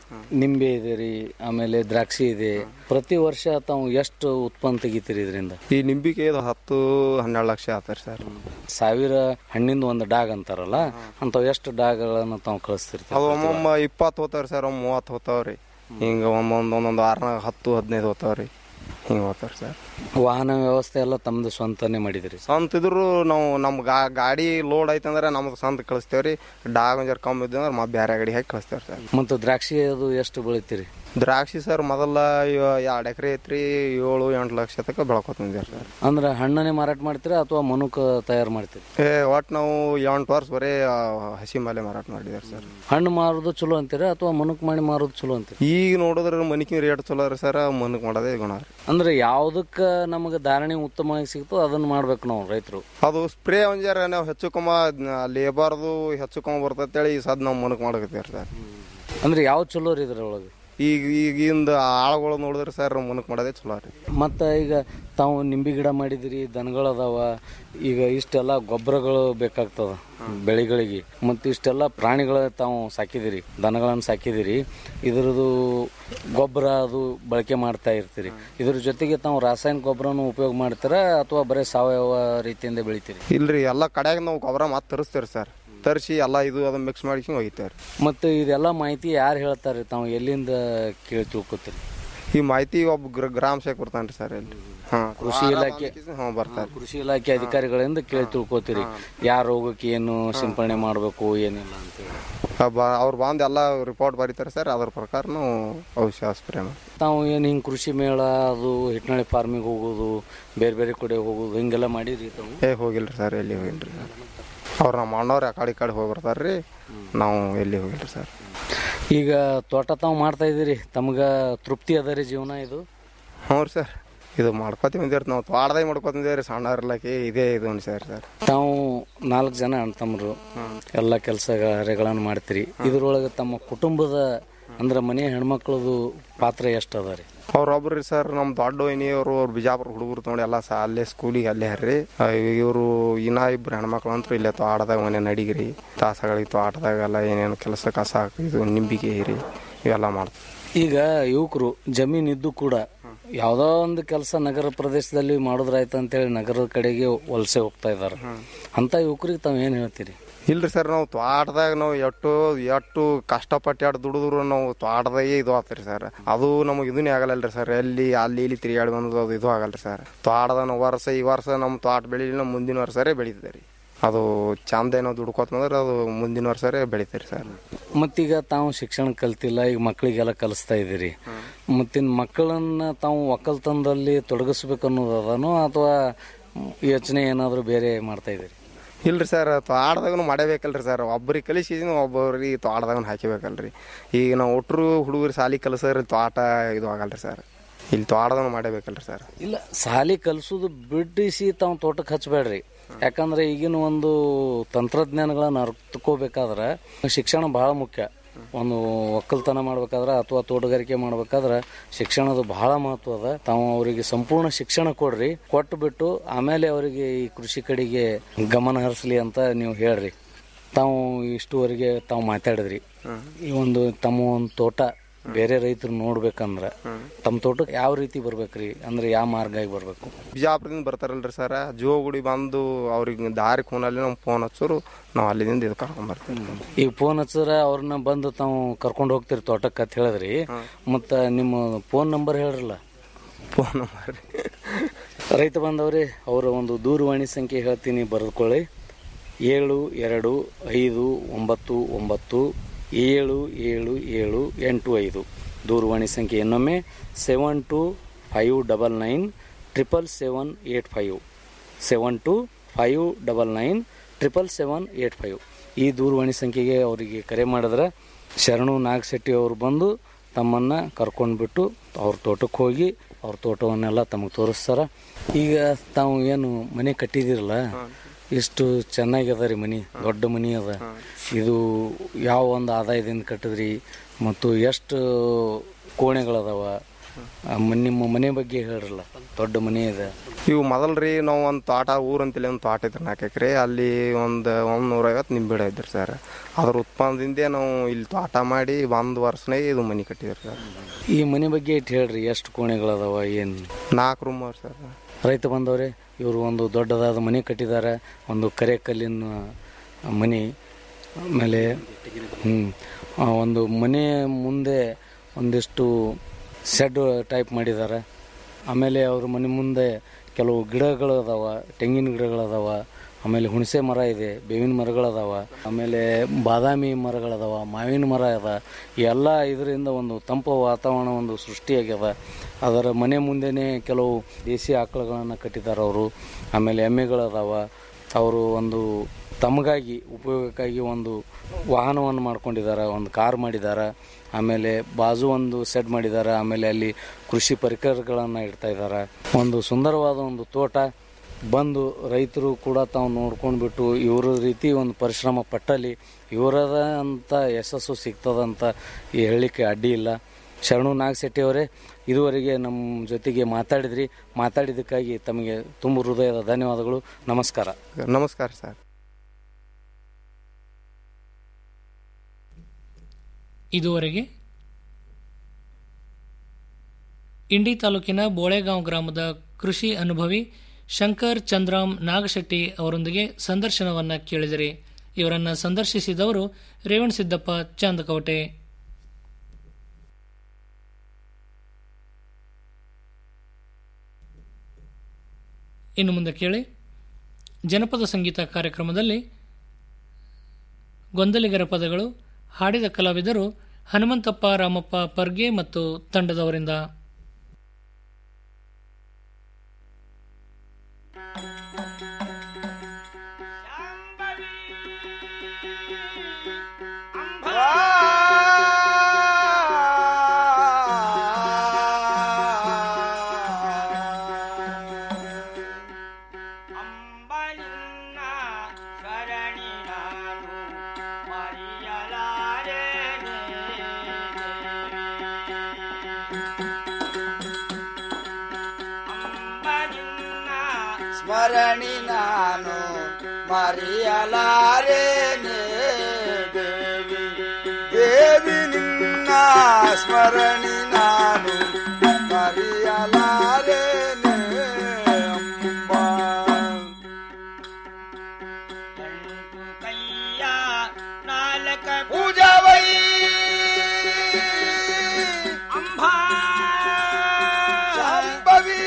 ನಿಂಬೆ ಇದೆ ರೀ ಆಮೇಲೆ ದ್ರಾಕ್ಷಿ ಇದೆ ಪ್ರತಿ ವರ್ಷ ತಾವು ಎಷ್ಟು ಉತ್ಪನ್ನ ತೆಗಿತೀರಿ ಇದರಿಂದ ಈ ನಿಂಬಿಕೆ ಇದು ಹತ್ತು ಹನ್ನೆರಡು ಲಕ್ಷ ಆತಾರೆ ಸರ್ ಸಾವಿರ ಹಣ್ಣಿಂದ ಒಂದು ಡಾಗ್ ಅಂತಾರಲ್ಲ ಅಂತ ಎಷ್ಟು ಡಾಗ್ಗಳನ್ನ ತಾವು ಕಳಿಸ್ತಿರ್ತೀವಿ ಅದು ಒಮ್ಮೊಮ್ಮೆ ಇಪ್ಪತ್ತು ಹೋತಾವ್ರಿ ಸರ್ ಒಮ್ಮೆ ಮೂವತ್ತು ಹೋತಾವ್ರಿ ಹಿಂಗೆ ಒಮ್ಮೊಂದು ಒಂದೊಂದು ವಾರನಾಗ ಹತ್ತು ಹದಿನೈದು ಹೋತಾವ್ರಿ ಹಿಂಗೆ ಹೋತಾವ್ರಿ ಸರ್ ವಾಹನ ವ್ಯವಸ್ಥೆ ಎಲ್ಲ ತಮ್ಮದು ಸ್ವಂತನೇ ಮಾಡಿದಿರಿ ಸ್ವಂತ ಇದ್ರು ನಾವು ನಮ್ಮ ಗಾ ಗಾಡಿ ಲೋಡ್ ಐತಂದ್ರೆ ನಮ್ದು ಸ್ವಂತ ಕಳಿಸ್ತೇವ್ರಿ ಡಾಗ್ ಒಂಜರ ಕಮ್ಮಿ ಇದ್ದು ಅಂದ್ರೆ ಮತ್ತೆ ಬೇರೆ ಗಾಡಿ ಹಾಕಿ ಕಳಿಸ್ತೇವ್ರಿ ಸರ್ ಮತ್ತು ದ್ರಾಕ್ಷಿ ಅದು ಎಷ್ಟು ಬೆಳಿತೀರಿ ದ್ರಾಕ್ಷಿ ಸರ್ ಮೊದಲ ಎರಡು ಎಕರೆ ಐತ್ರಿ ಏಳು ಎಂಟು ಲಕ್ಷ ತನಕ ಬೆಳ್ಕೊತ ಬಂದಿವ್ರಿ ಸರ್ ಅಂದ್ರೆ ಹಣ್ಣನ್ನೇ ಮಾರಾಟ ಮಾಡ್ತೀರಾ ಅಥವಾ ಮನುಕ ತಯಾರು ಮಾಡ್ತೀರಿ ಏ ಒಟ್ಟು ನಾವು ಎಂಟು ವರ್ಷ ಬರೀ ಆ, ಹಸಿ ಮಾಲೆ ಮಾರಾಟ ಮಾಡಿದೇವ್ರಿ ಸರ್ ಹಣ್ಣು ಮಾರೋದು ಚಲೋ ಅಂತೀರಾ ಅಥವಾ ಮನುಕ್ ಮಾಡಿ ಮಾರೋದು ಚಲೋ ಅಂತೀರಿ ಈಗ ನೋಡಿದ್ರೆ ಮನಿಕಿನ ರೇಟ್ ಚಲೋ ರೀ ಸರ್ ಮನಕ್ ಮಾಡೋದೇ ಗುಣ ರೀ ಅಂದ್ರೆ ಯಾವ್ದಕ್ಕ ನಮಗೆ ಧಾರಣೆ ಉತ್ತಮವಾಗಿ ಸಿಗ್ತೋ ಅದನ್ನ ಮಾಡ್ಬೇಕು ನಾವು ರೈತರು ಅದು ಸ್ಪ್ರೇ ಒಂಜಾರ ನಾವು ಹೆಚ್ಚು ಕಮ್ಮ ಲೇಬರ್ದು ಹೆಚ್ಚು ಕಮ್ಮ ಬರ್ತೈತೇಳಿ ಈ ಸದ್ ನಾವು ಮನಕ್ ಮಾಡಕತ್ತೀವಿ ಸರ್ ಅಂದ್ರೆ ಯಾವ ಚಲೋ ರೀ ಇದ್ರೊಳಗೆ ಈಗ ಈಗಿಂದ ಆಳುಗಳು ನೋಡಿದ್ರೆ ಸರ್ ಮನಕ್ ಮಾಡೋದೇ ಚಲೋ ರೀ ಮತ್ತು ಈಗ ತಾವು ನಿಂಬೆ ಗಿಡ ಮಾಡಿದಿರಿ ದನಗಳದಾವ ಈಗ ಇಷ್ಟೆಲ್ಲ ಗೊಬ್ಬರಗಳು ಬೇಕಾಗ್ತದ ಬೆಳೆಗಳಿಗೆ ಮತ್ತು ಇಷ್ಟೆಲ್ಲ ಪ್ರಾಣಿಗಳ ತಾವು ಸಾಕಿದಿರಿ ದನಗಳನ್ನು ಸಾಕಿದಿರಿ ಇದ್ರದ್ದು ಗೊಬ್ಬರ ಅದು ಬಳಕೆ ಮಾಡ್ತಾ ಇರ್ತೀರಿ ಇದ್ರ ಜೊತೆಗೆ ತಾವು ರಾಸಾಯನಿಕ ಗೊಬ್ಬರನು ಉಪಯೋಗ ಮಾಡ್ತೀರಾ ಅಥವಾ ಬರೀ ಸಾವಯವ ರೀತಿಯಿಂದ ಬೆಳಿತೀರಿ ಇಲ್ರಿ ಎಲ್ಲ ಕಡೆಯಾಗ ನಾವು ಗೊಬ್ಬರ ಮತ್ತೆ ತರಿಸ್ತೇವೆ ಸರ್ ತರಿಸಿ ಎಲ್ಲ ಇದು ಅದನ್ನ ಮಿಕ್ಸ್ ಮಾಡ್ಕೊಂಡು ಒಗಿತೇವೆ ಮತ್ತು ಇದೆಲ್ಲ ಮಾಹಿತಿ ಯಾರು ಹೇಳ್ತಾರೆ ತಾವು ಎಲ್ಲಿಂದ ಕೇಳಿ ತಿಳ್ಕೊತೀರಿ ಈ ಮಾಹಿತಿ ಒಬ್ಬ ಗ್ರ- ಗ್ರಾಮ ಸೇವಕ್ ಬರ್ತಾನ್ರಿ ಸರ್ ಇಲ್ಲಿ ಹಾ ಕೃಷಿ ಇಲಾಖೆ ಹ್ಞೂ ಬರ್ತಾರೆ ಕೃಷಿ ಇಲಾಖೆ ಅಧಿಕಾರಿಗಳಿಂದ ಕೇಳಿ ತಿಳ್ಕೊತೀರಿ ಯಾವ ರೋಗಕ್ಕೆ ಏನು ಸಿಂಪಡಣೆ ಮಾಡಬೇಕು ಏನಿಲ್ಲ ಅಂತೇಳಿ ಅವ್ರು ಬಂದು ಎಲ್ಲ ರಿಪೋರ್ಟ್ ಬರೀತಾರೆ ಸರ್ ಅದ್ರ ಪ್ರಕಾರ ನಾವು ಔಷಧ ಸ್ಪ್ರೇ ಮಾಡಿ ತಾವು ಏನು ಹಿಂಗೆ ಕೃಷಿ ಮೇಳ ಅದು ಹಿಟ್ನಳ್ಳಿ ಫಾರ್ಮಿಗೆ ಹೋಗೋದು ಬೇರೆ ಬೇರೆ ಕಡೆ ಹೋಗೋದು ಹಿಂಗೆಲ್ಲ ಮಾಡಿರಿ ತಾವು ಏ ಹೋಗಿಲ್ರಿ ಸರ್ ಎಲ್ಲಿ ಹೋಗಿಲ್ರಿ ಅವ್ರು ನಮ್ಮ ಅಣ್ಣವ್ರು ಆ ಕಡೆ ಈ ಕಡೆ ಹೋಗಿ ಬರ್ತಾರೆ ರೀ ನಾವು ಎಲ್ಲಿ ಹೋಗಿಲ್ರಿ ಸರ್ ಈಗ ತೋಟ ತಾವು ಮಾಡ್ತಾ ಇದ್ದೀರಿ ತಮ್ಗ ತೃಪ್ತಿ ಅದ ರೀ ಜೀವನ ಇದು ಹ್ಞೂ ರೀ ಸರ್ ಇದು ಮಾಡ್ಕೊತೀವಿ ಅಂದಿರ್ತ ನಾವು ತ್ವಾಡ್ದಾಗ ಮಾಡ್ಕೊತಿದ್ದೇವೆ ರೀ ಸಣ್ಣ ಇರ್ಲಕ್ಕೆ ಇದೇ ಇದು ಅನ್ಸ್ಯಾರ ಸರ್ ತಾವು ನಾಲ್ಕು ಜನ ಅಣ್ಣ ತಮ್ಮರು ಎಲ್ಲ ಕೆಲಸ ಕಾರ್ಯಗಳನ್ನು ಮಾಡ್ತೀರಿ ಇದ್ರೊಳಗೆ ತಮ್ಮ ಕುಟುಂಬದ ಅಂದ್ರೆ ಮನೆ ಹೆಣ್ಮಕ್ಳದು ಪಾತ್ರ ಎಷ್ಟು ಅದ ರೀ ಅವ್ರೊಬ್ರು ರೀ ಸರ್ ನಮ್ಮ ದೊಡ್ಡ ವೈನಿಯವರು ಅವ್ರು ಬಿಜಾಪುರ ಹುಡುಗರು ತೊಗೊಂಡು ಎಲ್ಲ ಸಹ ಅಲ್ಲೇ ಸ್ಕೂಲಿಗೆ ಅಲ್ಲೇ ಹರ್ರಿ ಇವರು ಇನ್ನ ಇಬ್ರು ಹೆಣ್ಮಕ್ಳು ಅಂತೂ ಇಲ್ಲೇ ತೋಟದಾಗ ಮನೆ ನಡಿಗ್ರಿ ತಾಸಗಳಿಗೆ ತೋಟದಾಗೆಲ್ಲ ಏನೇನು ಕೆಲಸ ಕಸ ಇದು ನಿಂಬಿಕೆ ಹಿರಿ ಇವೆಲ್ಲ ಮಾಡ್ತಾರೆ ಈಗ ಯುವಕರು ಜಮೀನ್ ಇದ್ದು ಕೂಡ ಯಾವ್ದೋ ಒಂದು ಕೆಲಸ ನಗರ ಪ್ರದೇಶದಲ್ಲಿ ಮಾಡಿದ್ರಾಯ್ತು ಅಂತೇಳಿ ನಗರದ ಕಡೆಗೆ ವಲಸೆ ಹೋಗ್ತಾ ಇದಾರೆ ಅಂತ ಯುವಕರಿಗೆ ತಾವು ಏನು ಹೇಳ್ತೀರಿ ಇಲ್ರಿ ಸರ್ ನಾವು ತೋಟದಾಗ ನಾವು ಎಷ್ಟು ಎಷ್ಟು ಕಷ್ಟಪಟ್ಟು ಎಷ್ಟು ದುಡಿದ್ರು ನಾವು ತೋಟದಾಗೆ ಇದು ಆಗ್ತೀರಿ ಸರ್ ಅದು ನಮಗೆ ಇದನ್ನೇ ಆಗಲ್ಲಲ್ರಿ ಸರ್ ಎಲ್ಲಿ ಅಲ್ಲಿ ಇಲ್ಲಿ ತಿರುಗಾಡಿ ಬಂದು ಅದು ಇದು ಆಗಲ್ರಿ ಸರ್ ತೋಟದ ನಾವು ವರ್ಷ ಈ ವರ್ಷ ನಮ್ಮ ತೋಟ ಬೆಳಿಲಿಲ್ಲ ಮುಂದಿನ ವರ್ಷರೇ ಬೆಳೀತದೆ ರೀ ಅದು ಚಂದ ಏನೋ ದುಡ್ಕೋತ ಬಂದ್ರೆ ಅದು ಮುಂದಿನ ವರ್ಷರೇ ಬೆಳಿತೀರಿ ಸರ್ ಮತ್ತೀಗ ತಾವು ಶಿಕ್ಷಣ ಕಲ್ತಿಲ್ಲ ಈಗ ಮಕ್ಕಳಿಗೆಲ್ಲ ಕಲಿಸ್ತಾ ಇದ್ದೀರಿ ಮತ್ತಿನ್ ಮಕ್ಕಳನ್ನ ತಾವು ಒಕ್ಕಲ್ತನದಲ್ಲಿ ತೊಡಗಿಸ್ಬೇಕು ಅನ್ನೋದು ಅದನೋ ಅಥವಾ ಯೋಚನೆ ಏನಾದರೂ ಬೇರೆ ಮಾಡ್ತಾ ಇದ್ದೀರಿ ಇಲ್ರಿ ಸರ್ ತೋಟದಾಗನು ಮಾಡಬೇಕಲ್ರಿ ಸರ್ ಒಬ್ಬರಿಗೆ ಕಲಿಸಿ ಒಬ್ಬರಿಗೆ ತೋಟದಾಗನು ಹಾಕಿಬೇಕಲ್ರಿ ಈಗ ನಾವು ಒಟ್ಟರು ಹುಡುಗರು ಸಾಲಿ ಕಲಿಸೋರಿ ತೋಟ ಇದು ಆಗಲ್ರಿ ಸರ್ ಇಲ್ಲಿ ತೋಟದನು ಮಾಡಬೇಕಲ್ರಿ ಸರ್ ಇಲ್ಲ ಸಾಲಿ ಕಲಿಸೋದು ಬಿಡಿಸಿ ತಾವು ತೋಟಕ್ಕೆ ಹಚ್ಚಬೇಡ್ರಿ ಯಾಕಂದ್ರೆ ಈಗಿನ ಒಂದು ತಂತ್ರಜ್ಞಾನಗಳನ್ನ ಅರ್ಥಕೋಬೇಕಾದ್ರೆ ಶಿಕ್ಷಣ ಬಹಳ ಮುಖ್ಯ ಒಂದು ಒಕ್ಕಲ್ತನ ಮಾಡ್ಬೇಕಾದ್ರೆ ಅಥವಾ ತೋಟಗಾರಿಕೆ ಮಾಡ್ಬೇಕಾದ್ರೆ ಶಿಕ್ಷಣದ ಬಹಳ ಮಹತ್ವ ಅದ ತಾವು ಅವರಿಗೆ ಸಂಪೂರ್ಣ ಶಿಕ್ಷಣ ಕೊಡ್ರಿ ಕೊಟ್ಟು ಬಿಟ್ಟು ಆಮೇಲೆ ಅವರಿಗೆ ಈ ಕೃಷಿ ಕಡೆಗೆ ಗಮನ ಹರಿಸ್ಲಿ ಅಂತ ನೀವು ಹೇಳ್ರಿ ತಾವು ಇಷ್ಟುವರೆಗೆ ತಾವು ಮಾತಾಡಿದ್ರಿ ಈ ಒಂದು ತಮ್ಮ ಒಂದು ತೋಟ ಬೇರೆ ರೈತರು ನೋಡ್ಬೇಕಂದ್ರ ತಮ್ಮ ತೋಟಕ್ಕೆ ಯಾವ ರೀತಿ ಬರ್ಬೇಕ್ರಿ ಅಂದ್ರೆ ಯಾವ ಮಾರ್ಗ ಬರ್ಬೇಕು ಬಿಜಾಪುರದಿಂದ ಬರ್ತಾರಲ್ರಿ ಸರ್ ಜೋಗುಡಿ ಬಂದು ಅವ್ರಿಗೆ ದಾರಿ ಖೂನಲ್ಲಿ ನಾವು ಫೋನ್ ಹಚ್ಚೋರು ನಾವು ಅಲ್ಲಿಂದ ಇದು ಕರ್ಕೊಂಡ್ ಬರ್ತೀವಿ ಈಗ ಫೋನ್ ಹಚ್ಚಿದ್ರ ಅವ್ರನ್ನ ಬಂದು ತಾವು ಕರ್ಕೊಂಡು ಹೋಗ್ತೀರಿ ತೋಟಕ್ಕೆ ಅಂತ ಹೇಳಿದ್ರಿ ಮತ್ತ ನಿಮ್ಮ ಫೋನ್ ನಂಬರ್ ಹೇಳ್ರಲ್ಲ ಫೋನ್ ನಂಬರ್ ರೈತ ಬಂದವ್ರಿ ಅವರ ಒಂದು ದೂರವಾಣಿ ಸಂಖ್ಯೆ ಹೇಳ್ತೀನಿ ಬರೆದುಕೊಳ್ಳಿ ಏಳು ಎರಡು ಐದು ಒಂಬತ್ತು ಒಂಬತ್ತು ಏಳು ಏಳು ಏಳು ಎಂಟು ಐದು ದೂರವಾಣಿ ಸಂಖ್ಯೆ ಇನ್ನೊಮ್ಮೆ seven two five double nine triple seven eight five seven two five double nine triple seven eight five ಈ ದೂರವಾಣಿ ಸಂಖ್ಯೆಗೆ ಅವರಿಗೆ ಕರೆ ಮಾಡಿದ್ರೆ ಶರಣು ನಾಗಶೆಟ್ಟಿ ಅವರು ಬಂದು ತಮ್ಮನ್ನ ಕರ್ಕೊಂಡ್ಬಿಟ್ಟು ಅವ್ರ ತೋಟಕ್ಕೆ ಹೋಗಿ ಅವ್ರ ತೋಟವನ್ನೆಲ್ಲ ತಮಗೆ ತೋರಿಸ್ತಾರ ಈಗ ತಾವು ಏನು ಮನೆ ಕಟ್ಟಿದಿರಲ್ಲ ಇಷ್ಟು ಚೆನ್ನಾಗ್ಯದ ರೀ ಮನಿ ದೊಡ್ಡ ಮನಿ ಅದ ಇದು ಯಾವ ಒಂದು ಆದಾಯದಿಂದ ಕಟ್ಟಿದ್ರಿ ಮತ್ತು ಎಷ್ಟು ಕೋಣೆಗಳದಾವ ಆ, ಮ- ನಿಮ್ಮ ಮನೆ ಬಗ್ಗೆ ಹೇಳ್ರಲ್ಲ ದೊಡ್ಡ ಮನೆ ಇದೆ ಇವು ಮೊದಲ್ರಿ ನಾವು ಒಂದು ತೋಟ ಊರಂತೇಳಿ ಒಂದು ತೋಟ ಇದ್ರಿ ನಾಲ್ಕು ಎಕರೆ ಅಲ್ಲಿ ಒಂದು ಒಂದು ನೂರೈವತ್ತು ನಿಂಬೆ ಗಿಡ ಇದ್ರಿ ಸರ್ ಅದ್ರ ಉತ್ಪನ್ನದಿಂದ ನಾವು ಇಲ್ಲಿ ತೋಟ ಮಾಡಿ ಒಂದು ವರ್ಷನೇ ಇದು ಮನೆ ಕಟ್ಟಿದ್ರಿ ಸರ್ ಈ ಮನೆ ಬಗ್ಗೆ ಇಟ್ಟು ಹೇಳ್ರಿ ಎಷ್ಟು ಕೋಣೆಗಳದಾವ ಏನು ನಾಲ್ಕು ರೂಮ್ ಅವ್ರಿ ಸರ್ ರೈತ ಬಂದವ್ರೆ ಇವರು ಒಂದು ದೊಡ್ಡದಾದ ಮನೆ ಕಟ್ಟಿದ್ದಾರೆ ಒಂದು ಕರೆ ಕಲ್ಲಿನ ಮನೆ ಆಮೇಲೆ ಹ್ಞೂ ಒಂದು ಮನೆ ಮುಂದೆ ಒಂದಿಷ್ಟು ಸೆಡ್ ಟೈಪ್ ಮಾಡಿದ್ದಾರೆ ಆಮೇಲೆ ಅವ್ರ ಮನೆ ಮುಂದೆ ಕೆಲವು ಗಿಡಗಳು ಅದಾವ ತೆಂಗಿನ ಗಿಡಗಳದಾವ ಆಮೇಲೆ ಹುಣಸೆ ಮರ ಇದೆ ಬೇವಿನ ಮರಗಳದಾವ ಆಮೇಲೆ ಬಾದಾಮಿ ಮರಗಳದಾವ ಮಾವಿನ ಮರ ಅದ ಎಲ್ಲ ಇದರಿಂದ ಒಂದು ತಂಪು ವಾತಾವರಣ ಒಂದು ಸೃಷ್ಟಿಯಾಗ್ಯದ ಅದರ ಮನೆ ಮುಂದೆನೇ ಕೆಲವು ದೇಸಿ ಆಕಳುಗಳನ್ನು ಕಟ್ಟಿದ್ದಾರೆ ಅವರು ಆಮೇಲೆ ಎಮ್ಮೆಗಳದಾವ ಅವರು ಒಂದು ತಮಗಾಗಿ ಉಪಯೋಗಕ್ಕಾಗಿ ಒಂದು ವಾಹನವನ್ನು ಮಾಡ್ಕೊಂಡಿದ್ದಾರೆ ಒಂದು ಕಾರ್ ಮಾಡಿದ್ದಾರೆ ಆಮೇಲೆ ಬಾಜು ಒಂದು ಸೆಡ್ ಮಾಡಿದ್ದಾರೆ ಆಮೇಲೆ ಅಲ್ಲಿ ಕೃಷಿ ಪರಿಕರಗಳನ್ನು ಇಡ್ತಾ ಇದ್ದಾರೆ ಒಂದು ಸುಂದರವಾದ ಒಂದು ತೋಟ ಬಂದು ರೈತರು ಕೂಡ ತಾವು ನೋಡ್ಕೊಂಡ್ಬಿಟ್ಟು ಇವರ ರೀತಿ ಒಂದು ಪರಿಶ್ರಮ ಪಟ್ಟಲ್ಲಿ ಇವರದ ಅಂತ ಯಶಸ್ಸು ಸಿಗ್ತದಂತ ಈ ಹೇಳಲಿಕ್ಕೆ ಅಡ್ಡಿ ಇಲ್ಲ ಶರಣು ನಾಗಶೆಟ್ಟಿ ಅವರೇ ಇದುವರೆಗೆ ನಮ್ಮ ಜೊತೆಗೆ ಮಾತಾಡಿದ್ರಿ ಮಾತಾಡಿದ್ದಕ್ಕಾಗಿ ತಮಗೆ ತುಂಬ ಹೃದಯದ ಧನ್ಯವಾದಗಳು ನಮಸ್ಕಾರ ನಮಸ್ಕಾರ ಸರ್ ಇದುವರೆಗೆ ಇಂಡಿ ತಾಲೂಕಿನ ಬೋಳೆಗಾಂವ್ ಗ್ರಾಮದ ಕೃಷಿ ಅನುಭವಿ ಶಂಕರ್ ಚಂದ್ರಾಮ್ ನಾಗಶೆಟ್ಟಿ ಅವರೊಂದಿಗೆ ಸಂದರ್ಶನವನ್ನ ಕೇಳಿದಿರಿ ಇವರನ್ನ ಸಂದರ್ಶಿಸಿದವರು ರೇವಣ್ ಸಿದ್ದಪ್ಪ ಚಾಂದಕೋಟೆ ಇನ್ನು ಮುಂದೆ ಕೇಳಿ ಜನಪದ ಸಂಗೀತ ಕಾರ್ಯಕ್ರಮದಲ್ಲಿ ಗೊಂದಲಿಗರ ಪದಗಳು ಹಾಡಿದ ಕಲಾವಿದರು ಹನುಮಂತಪ್ಪ ರಾಮಪ್ಪ ಪರ್ಗೆ ಮತ್ತು ತಂಡದವರಿಂದ ಸ್ಮರಣಿ ನಾನು ಮರೆಯಲಾರೇನೆ ದೇವಿ ದೇವಿ ನಿನ್ನ ಸ್ಮರಣಿ ನಾನು ಮರೆಯಲಾರೇನೆ ಅಂಬ ಕೈಯ ನಾಲ್ಕ ಪೂಜಾವೈ ಅಂಬಾ ಸಂಭವಿ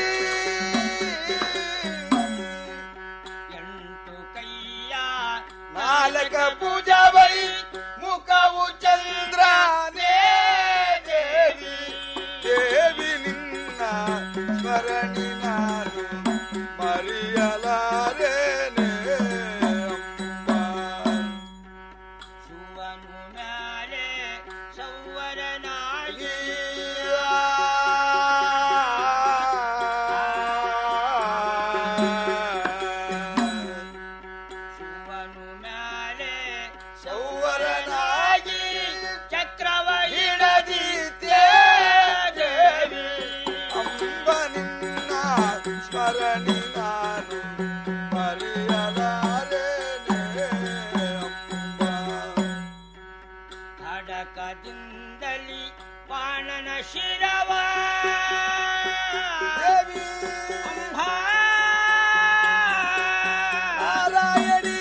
ನಾಲ್ಕ ಪೂಜಾವೈ ಮುಖವು ಚಂದ್ರನೇ ದೇವಿ ದೇವಿ ನಿನ್ನ ಸ್ಮರಣಿ ನಾನು ಮರೆಯಲಾರೇನೆ ಅಂಬ ಸುವನು ಮ್ಯಾಲೆ ಸೌವರನಾಗಿ ಸುವನು ಮ್ಯಾಲೆ ಸೌವರನಾಗಿ ಚಕ್ರವ ಹಿಡದಿದ್ದೆ ದೇವಿ ಅಂಬ ನಿನ್ನ ಸ್ಮರಣಿ ನಾನು ಮರೆಯಲಾರೇನೆ ಅಂಬ ಖಡಕದಿಂದಲಿ ಬಾಣನ ಶಿರವ ದೇವಿ ನಾರಾಯಣಿ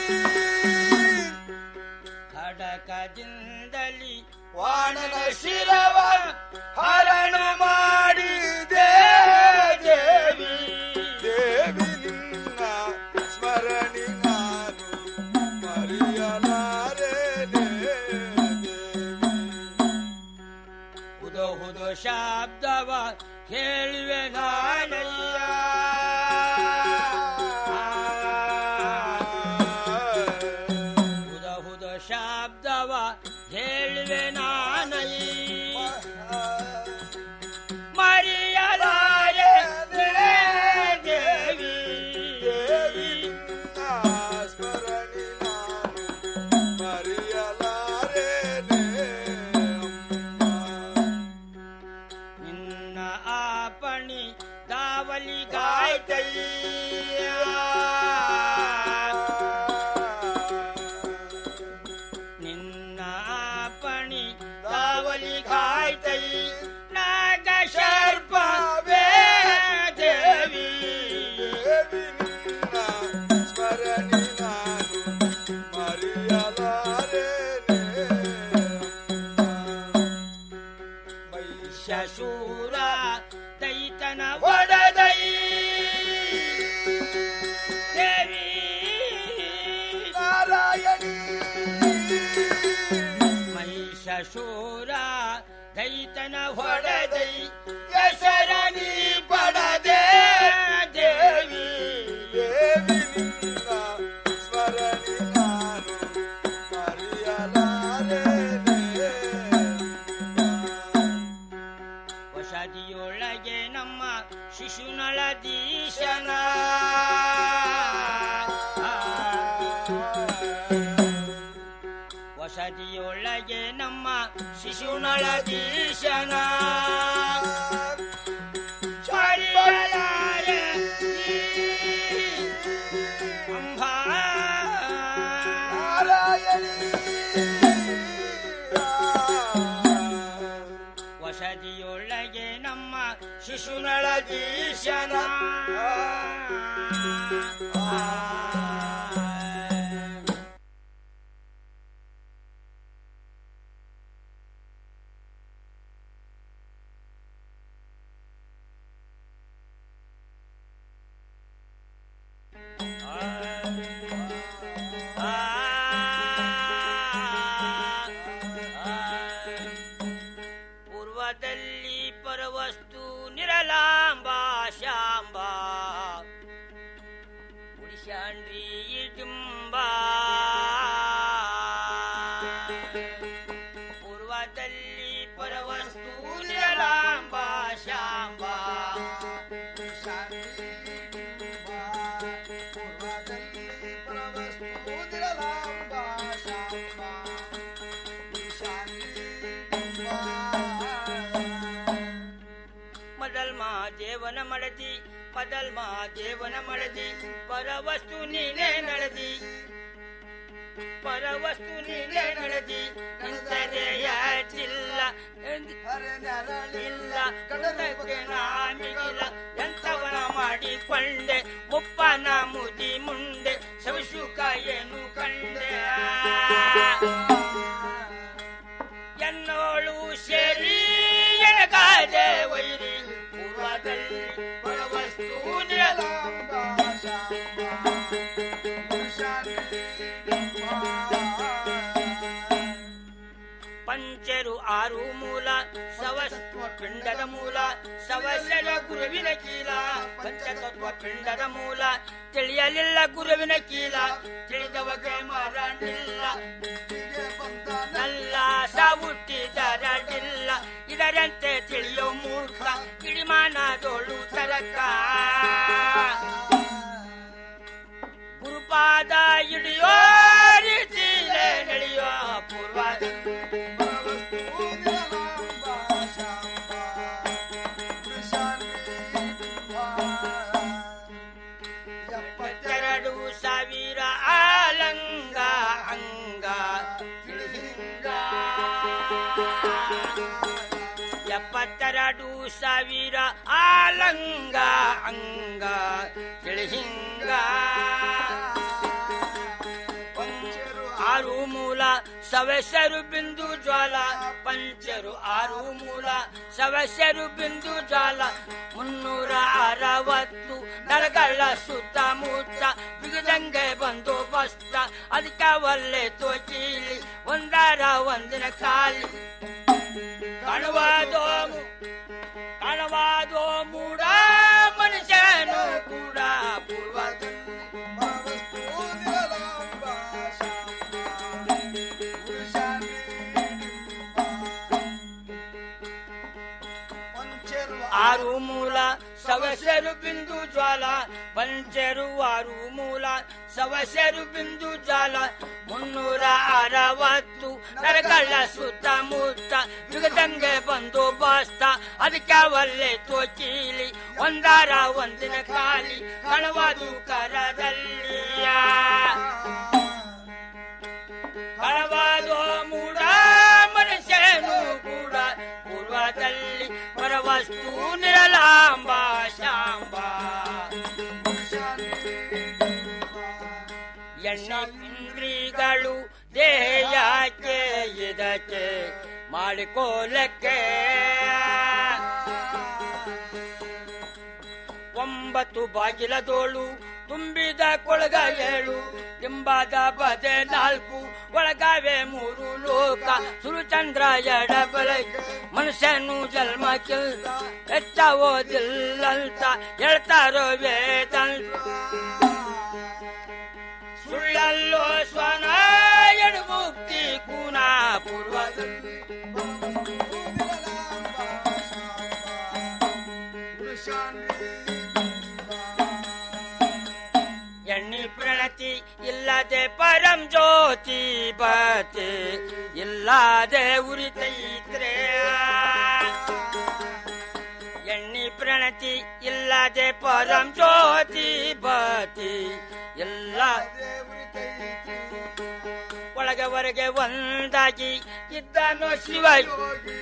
ಖಡಕದಿಂದಲಿ ವಾಣನ ಶಿರವ ಹರಣ ಮಾಡಿದೆ ದೇವಿ ದೇವಿ ದಾವಲಿ ಗಾಯ್ತೈ ನಿನ್ನ ಪಣಿ ದಾವಲಿ ಗಾಯ್ತೈ ನಾಗ ಶರ್ಪವೇ ದೇವಿ ಸ್ಮರಣಿ ನಾನು ಮಹಿಷಾಸೂರ ದೈತನ ಒಡದೈ ದೇವಿ ನಾರಾಯಣಿ ಮಹಿಷಾಸೂರ ದೈತನ ಹೊಡೆದೈ ಹೆಸರಣಿ ಪಡದೆ ದೇವಿ ದೇವಿ ನಿನ್ನ ಸ್ಮರಣಿ ನಾನು ವಸದಿಯೊಳಗೆ ನಮ್ಮ ಶಿಶುನಳದೀಶನ ವಸದಿಯೊಳಗೆ ನಮ್ಮ ಶಿಶುನಳದೀಶನ ಚಾರಿಯಲಾರೆ ಅಂಬಾ ವಸದಿಯೊಳಗೆ ನಮ್ಮ ಶಿಶುನಳದೀಶನ ಪೂರ್ವದಲ್ಲಿ ಪರವಸ್ತು ನಿರಲಾಂಬ ಶಾಂಬ ಉಳಿಶಾಂಡ್ರಿ ಇಡುಂಬ ಪೂರ್ವದಲ್ಲಿ ಪರವಸ್ತು ನಿರಲಾಂಬ ಶಾಂಬ ಮದಲ್ಮಾ ದೇವನ ಮಡದಿ ಮದಲ್ಮಾ ದೇವನ ಮಡದಿ ಪರವಸ್ತು ನೀನೇ ನಳದಿ ಪರವಸ್ತು ನೀನೇ ನಳದಿ ನಿಂತರೆಯಾಚಿಲ್ಲ ಇಲ್ಲ ಕಡಲಕ್ಕೆ ನಾಮಿಗಿಲ್ಲ ಎಂತವನ ಮಾಡಿಕೊಂಡೆ ಮುಪ್ಪನ ಮುದಿ ಮುಂದೆ ಸವಿಸುಕ ಏನು ಕಂಡೆ ಎನ್ನೋಳು ಸೇರಿ ಎನಗಾದೆ ವೈರಿ ಪೂರ್ವದಲ್ಲಿ ಪರವಸ್ತು ನಿರಲಾಂಬ ಪಂಚರು ಆರು ಮೂಲ ಸವಸ್ವ ಪಿಂಡದ ಮೂಲ ಸವಸ್ಯರ ಗುರುವಿನ ಕೀಲ ಪಂಚತತ್ವ ಪಿಂಡದ ಮೂಲ ತಿಳಿಯಲಿಲ್ಲ ಗುರುವಿನ ಕೀಲ ತಿಳಿದವಗೆ ಮರಣಿಲ್ಲ ನಲ್ಲ ಸಾವುಟ್ಟಿದರಡಿಲ್ಲ ಇದರಂತೆ ತಿಳಿಯೋ ಮೂರ್ಖ ಕಿಡಿಮಾನದೋಳು ತರಕ ಗುರುಪಾದ ಹಿಡಿಯೋ ರೀತಿಲೇ ನಡೆಯೋ ಪೂರ್ವ ಎಪ್ಪತ್ತೆರಡು ಸಾವಿರ ಆಲಂಗ ಅಂಗ ತಿಳಿಹಿಂಗ ಎಪ್ಪತ್ತೆರಡು ಸಾವಿರ ಆಲಂಗ ಅಂಗ ತಿಳಿಹಿಂಗ ಆರು ಮೂಲ ಸವಸ್ಯರು ಬಿಂದು ಜ್ವಾಲ ಪಂಚರು ಆರು ಮೂಲ ಸವಸ್ಯರು ಬಿಂದು ಜ್ವಾಲ ಮುನ್ನೂರ ಅರವತ್ತು ನರಗಳ ಸುತ್ತಮುತ್ತ ಬಿಗದಂಗೆ ಬಂದು ಬಸ್ತ ಅದಕ್ಕೆ ಒಲ್ಲೆ ತೋಚೀಲಿ ಒಂದರ ಒಂದಿನ ಖಾಲಿ ಕಾಣುವಾದೋ ಮು- ಕಾಣುವಾದೋ ಮೂಡ ಮನುಷ್ಯನು ಕೂಡ ಪೂರ್ವದಲ್ಲಿ ಆರು ಮೂಲ ಸವಸ ಸವಸರು ಬಿಂದು ಜ್ವಾಲ ಪಂಚರು ಆರು ಮೂಲ ಸವಸರು ಬಿಂದು ಜಾಲ ಮುನ್ನೂರ ಅರವತ್ತು ನರಗಳ ಸುತ್ತಮುತ್ತ ಜುಗದಂಗೆ ಬಂದು ಬಾಸ್ತ ಅದಕ್ಕೆ ಒಲ್ಲೆ ತೋಚೀಲಿ ಒಂದಾರ ಒಂದಿನ ಖಾಲಿ ಕಣವಾದು ಕರದಲ್ಲಿಯ ಕಳವಾದೋ ಮೂಡ ಮನುಷ್ಯನು ಕೂಡ ಪೂರ್ವದಲ್ಲಿ ಪರವಸ್ತು ನಿರಲಾಂಬ ಶಾಂಬ ಎಣ್ಣೆ ಇಂದ್ರಿಗಳು ದೇಹಕ್ಕೆ ಇದಕ್ಕೆ ಮಾಡಿಕೋಲಕ್ಕೆ ಒಂಬತ್ತು ಬಾಗಿಲದೋಳು ತುಂಬಿದ ಕೊಳಗ ಏಳು ದಿಂಬಾದ ಬದೆ ನಾಲ್ಕು ಒಳಗಾವೆ ಮೂರು ಲೋಕ ಸುರುಚಂದ್ರ ಎಡ ಬೆಳಗ್ಗೆ ಮನುಷ್ಯನು ಜನ್ಮ ಕಿಲ್ತ ಹೆಚ್ಚ ಓದಿಲ್ಲಂತ ಹೇಳ್ತಾರೋ ವೇದಂತ ಸುಳ್ಳಲ್ಲೋ ಸ್ವನ ಎಡು ಮುಕ್ತಿ ಕೂನ ಪೂರ್ವದಲ್ಲಿ ಎಣ್ಣಿ ಪ್ರಣತಿ ಇಲ್ಲದೆ ಪರಂ ಜ್ಯೋತಿ ಬತೆ ಇಲ್ಲದೆ ಉರಿತೈತ್ರೆ ಎಣ್ಣಿ ಪ್ರಣತಿ ಇಲ್ಲದೆ ಪರಂ ಜ್ಯೋತಿ ಬತಿ ಎಲ್ಲ ಒಳಗೆ ಹೊರಗೆ ಒಂದಾಗಿ ಇದ್ದನು ಶಿವಯೋಗಿ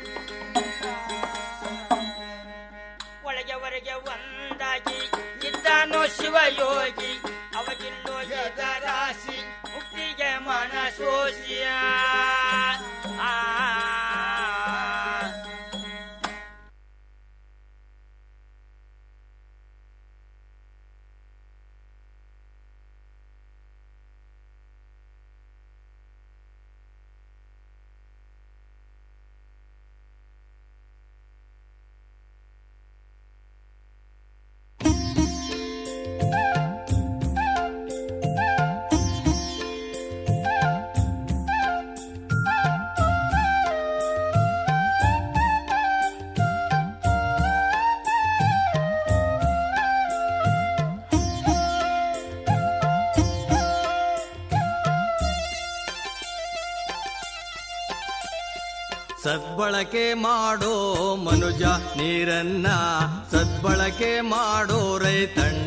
ಒಳಗೆ ಹೊರಗೆ ಒಂದಾಗಿ ಇದ್ದನು ಶಿವಯೋಗಿ ಅವಗಿಲ್ಲೋ ರಾಶಿ ಮುಕ್ತಿಗೆ ಮನಸೋಸಿಯ ಆ ಸದ್ಬಳಕೆ ಮಾಡೋ ಮನುಜ ನೀರನ್ನ ಸದ್ಬಳಕೆ ಮಾಡೋ ರೈತಣ್ಣ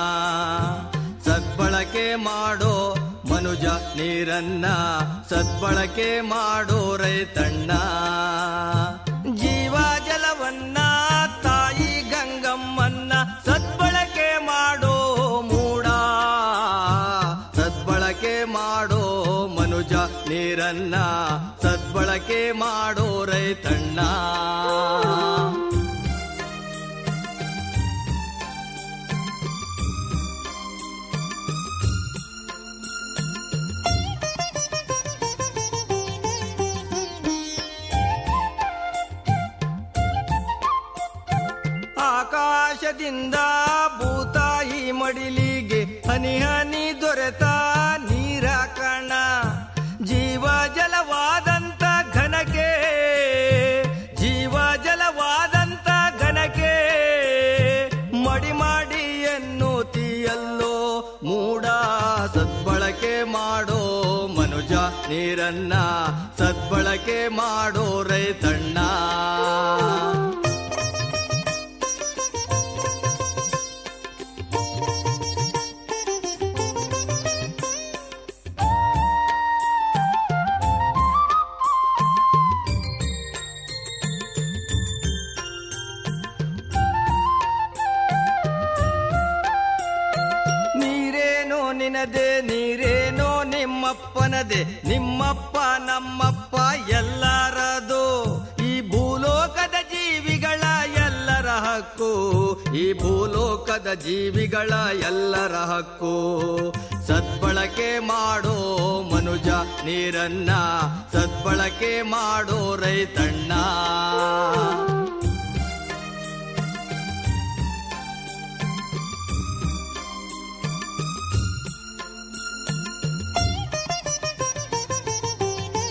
ಸದ್ಬಳಕೆ ಮಾಡೋ ಮನುಜ ನೀರನ್ನ ಸದ್ಬಳಕೆ ಮಾಡೋ ರೈತಣ್ಣ ಜೀವ ಜಲವನ್ನ ತಾಯಿ ಗಂಗಮ್ಮನ್ನ ಸದ್ಬಳಕೆ ಮಾಡೋ ಮೂಡ ಸದ್ಬಳಕೆ ಮಾಡೋ ಮನುಜ ನೀರನ್ನ ಸದ್ಬಳಕೆ ಮಾಡೋ ರೈತಣ್ಣ ಆಕಾಶದಿಂದ ಭೂತಾಯಿ ಮಡಿಲಿಗೆ ಹನಿ ಹನಿ ದೊರೆತ ನೀರ ಕಣ ಜೀವ ಜಲವಾದಂತ ಘನಕ್ಕೆ ಜೀವ ಜಲವಾದಂತ ಘನಕ್ಕೆ ಮಡಿ ಮಾಡಿ ಎನ್ನುತ್ತೀಯಲ್ಲೋ ಮೂಡ ಸದ್ಬಳಕೆ ಮಾಡೋ ಮನುಜ ನೀರನ್ನ ಸದ್ಬಳಕೆ ಮಾಡೋ ರೈತಣ್ಣ ನೀರೇನೋ ನಿನದೆ ನೀರೇನೋ ನಿಮ್ಮಪ್ಪನದೆ ನಿಮ್ಮಪ್ಪ ನಮ್ಮಪ್ಪ ಎಲ್ಲರದು ಈ ಭೂಲೋಕದ ಜೀವಿಗಳ ಎಲ್ಲರ ಹಕ್ಕು ಈ ಭೂಲೋಕದ ಜೀವಿಗಳ ಎಲ್ಲರ ಹಕ್ಕು ಸದ್ಬಳಕೆ ಮಾಡೋ ಮನುಜ ನೀರನ್ನ ಸದ್ಬಳಕೆ ಮಾಡೋ ರೈತಣ್ಣ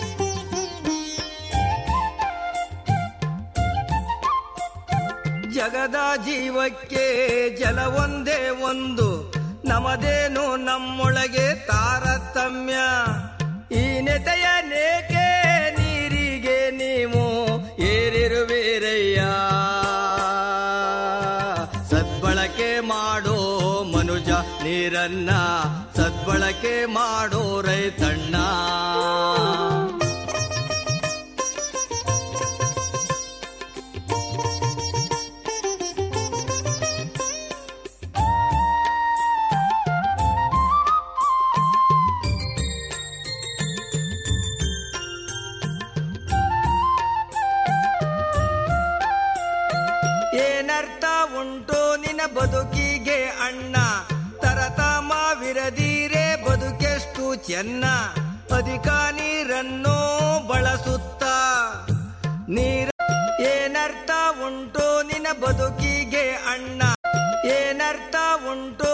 ಜಗ ಜಗದ ಜೀವಕ್ಕೆ ಜಲ ಒಂದೇ ಒಂದು ನಮದೇನು ನಮ್ಮೊಳಗೆ ತಾರತಮ್ಯ ಈ ನೆತೆಯ ನೇಕೆ ನೀರಿಗೆ ನೀವು ಏರಿರುವಿರಯ್ಯ ಸದ್ಬಳಕೆ ಮಾಡೋ ಮನುಜ ನೀರನ್ನ ಸದ್ಬಳಕೆ ಮಾಡೋ ರೈತಣ್ಣ ಏನರ್ಥ ಉಂಟು ನಿನ್ನ ಬದುಕಿಗೆ ಅಣ್ಣ ತರತಮ ವಿರದೀರೆ ಬದುಕೆಷ್ಟು ಚೆನ್ನ ಅಧಿಕ ನೀರನ್ನು ಬಳಸುತ್ತ ನೀರ ಏನರ್ಥ ಉಂಟು ನಿನ್ನ ಬದುಕಿಗೆ ಅಣ್ಣ ಏನರ್ಥ ಉಂಟು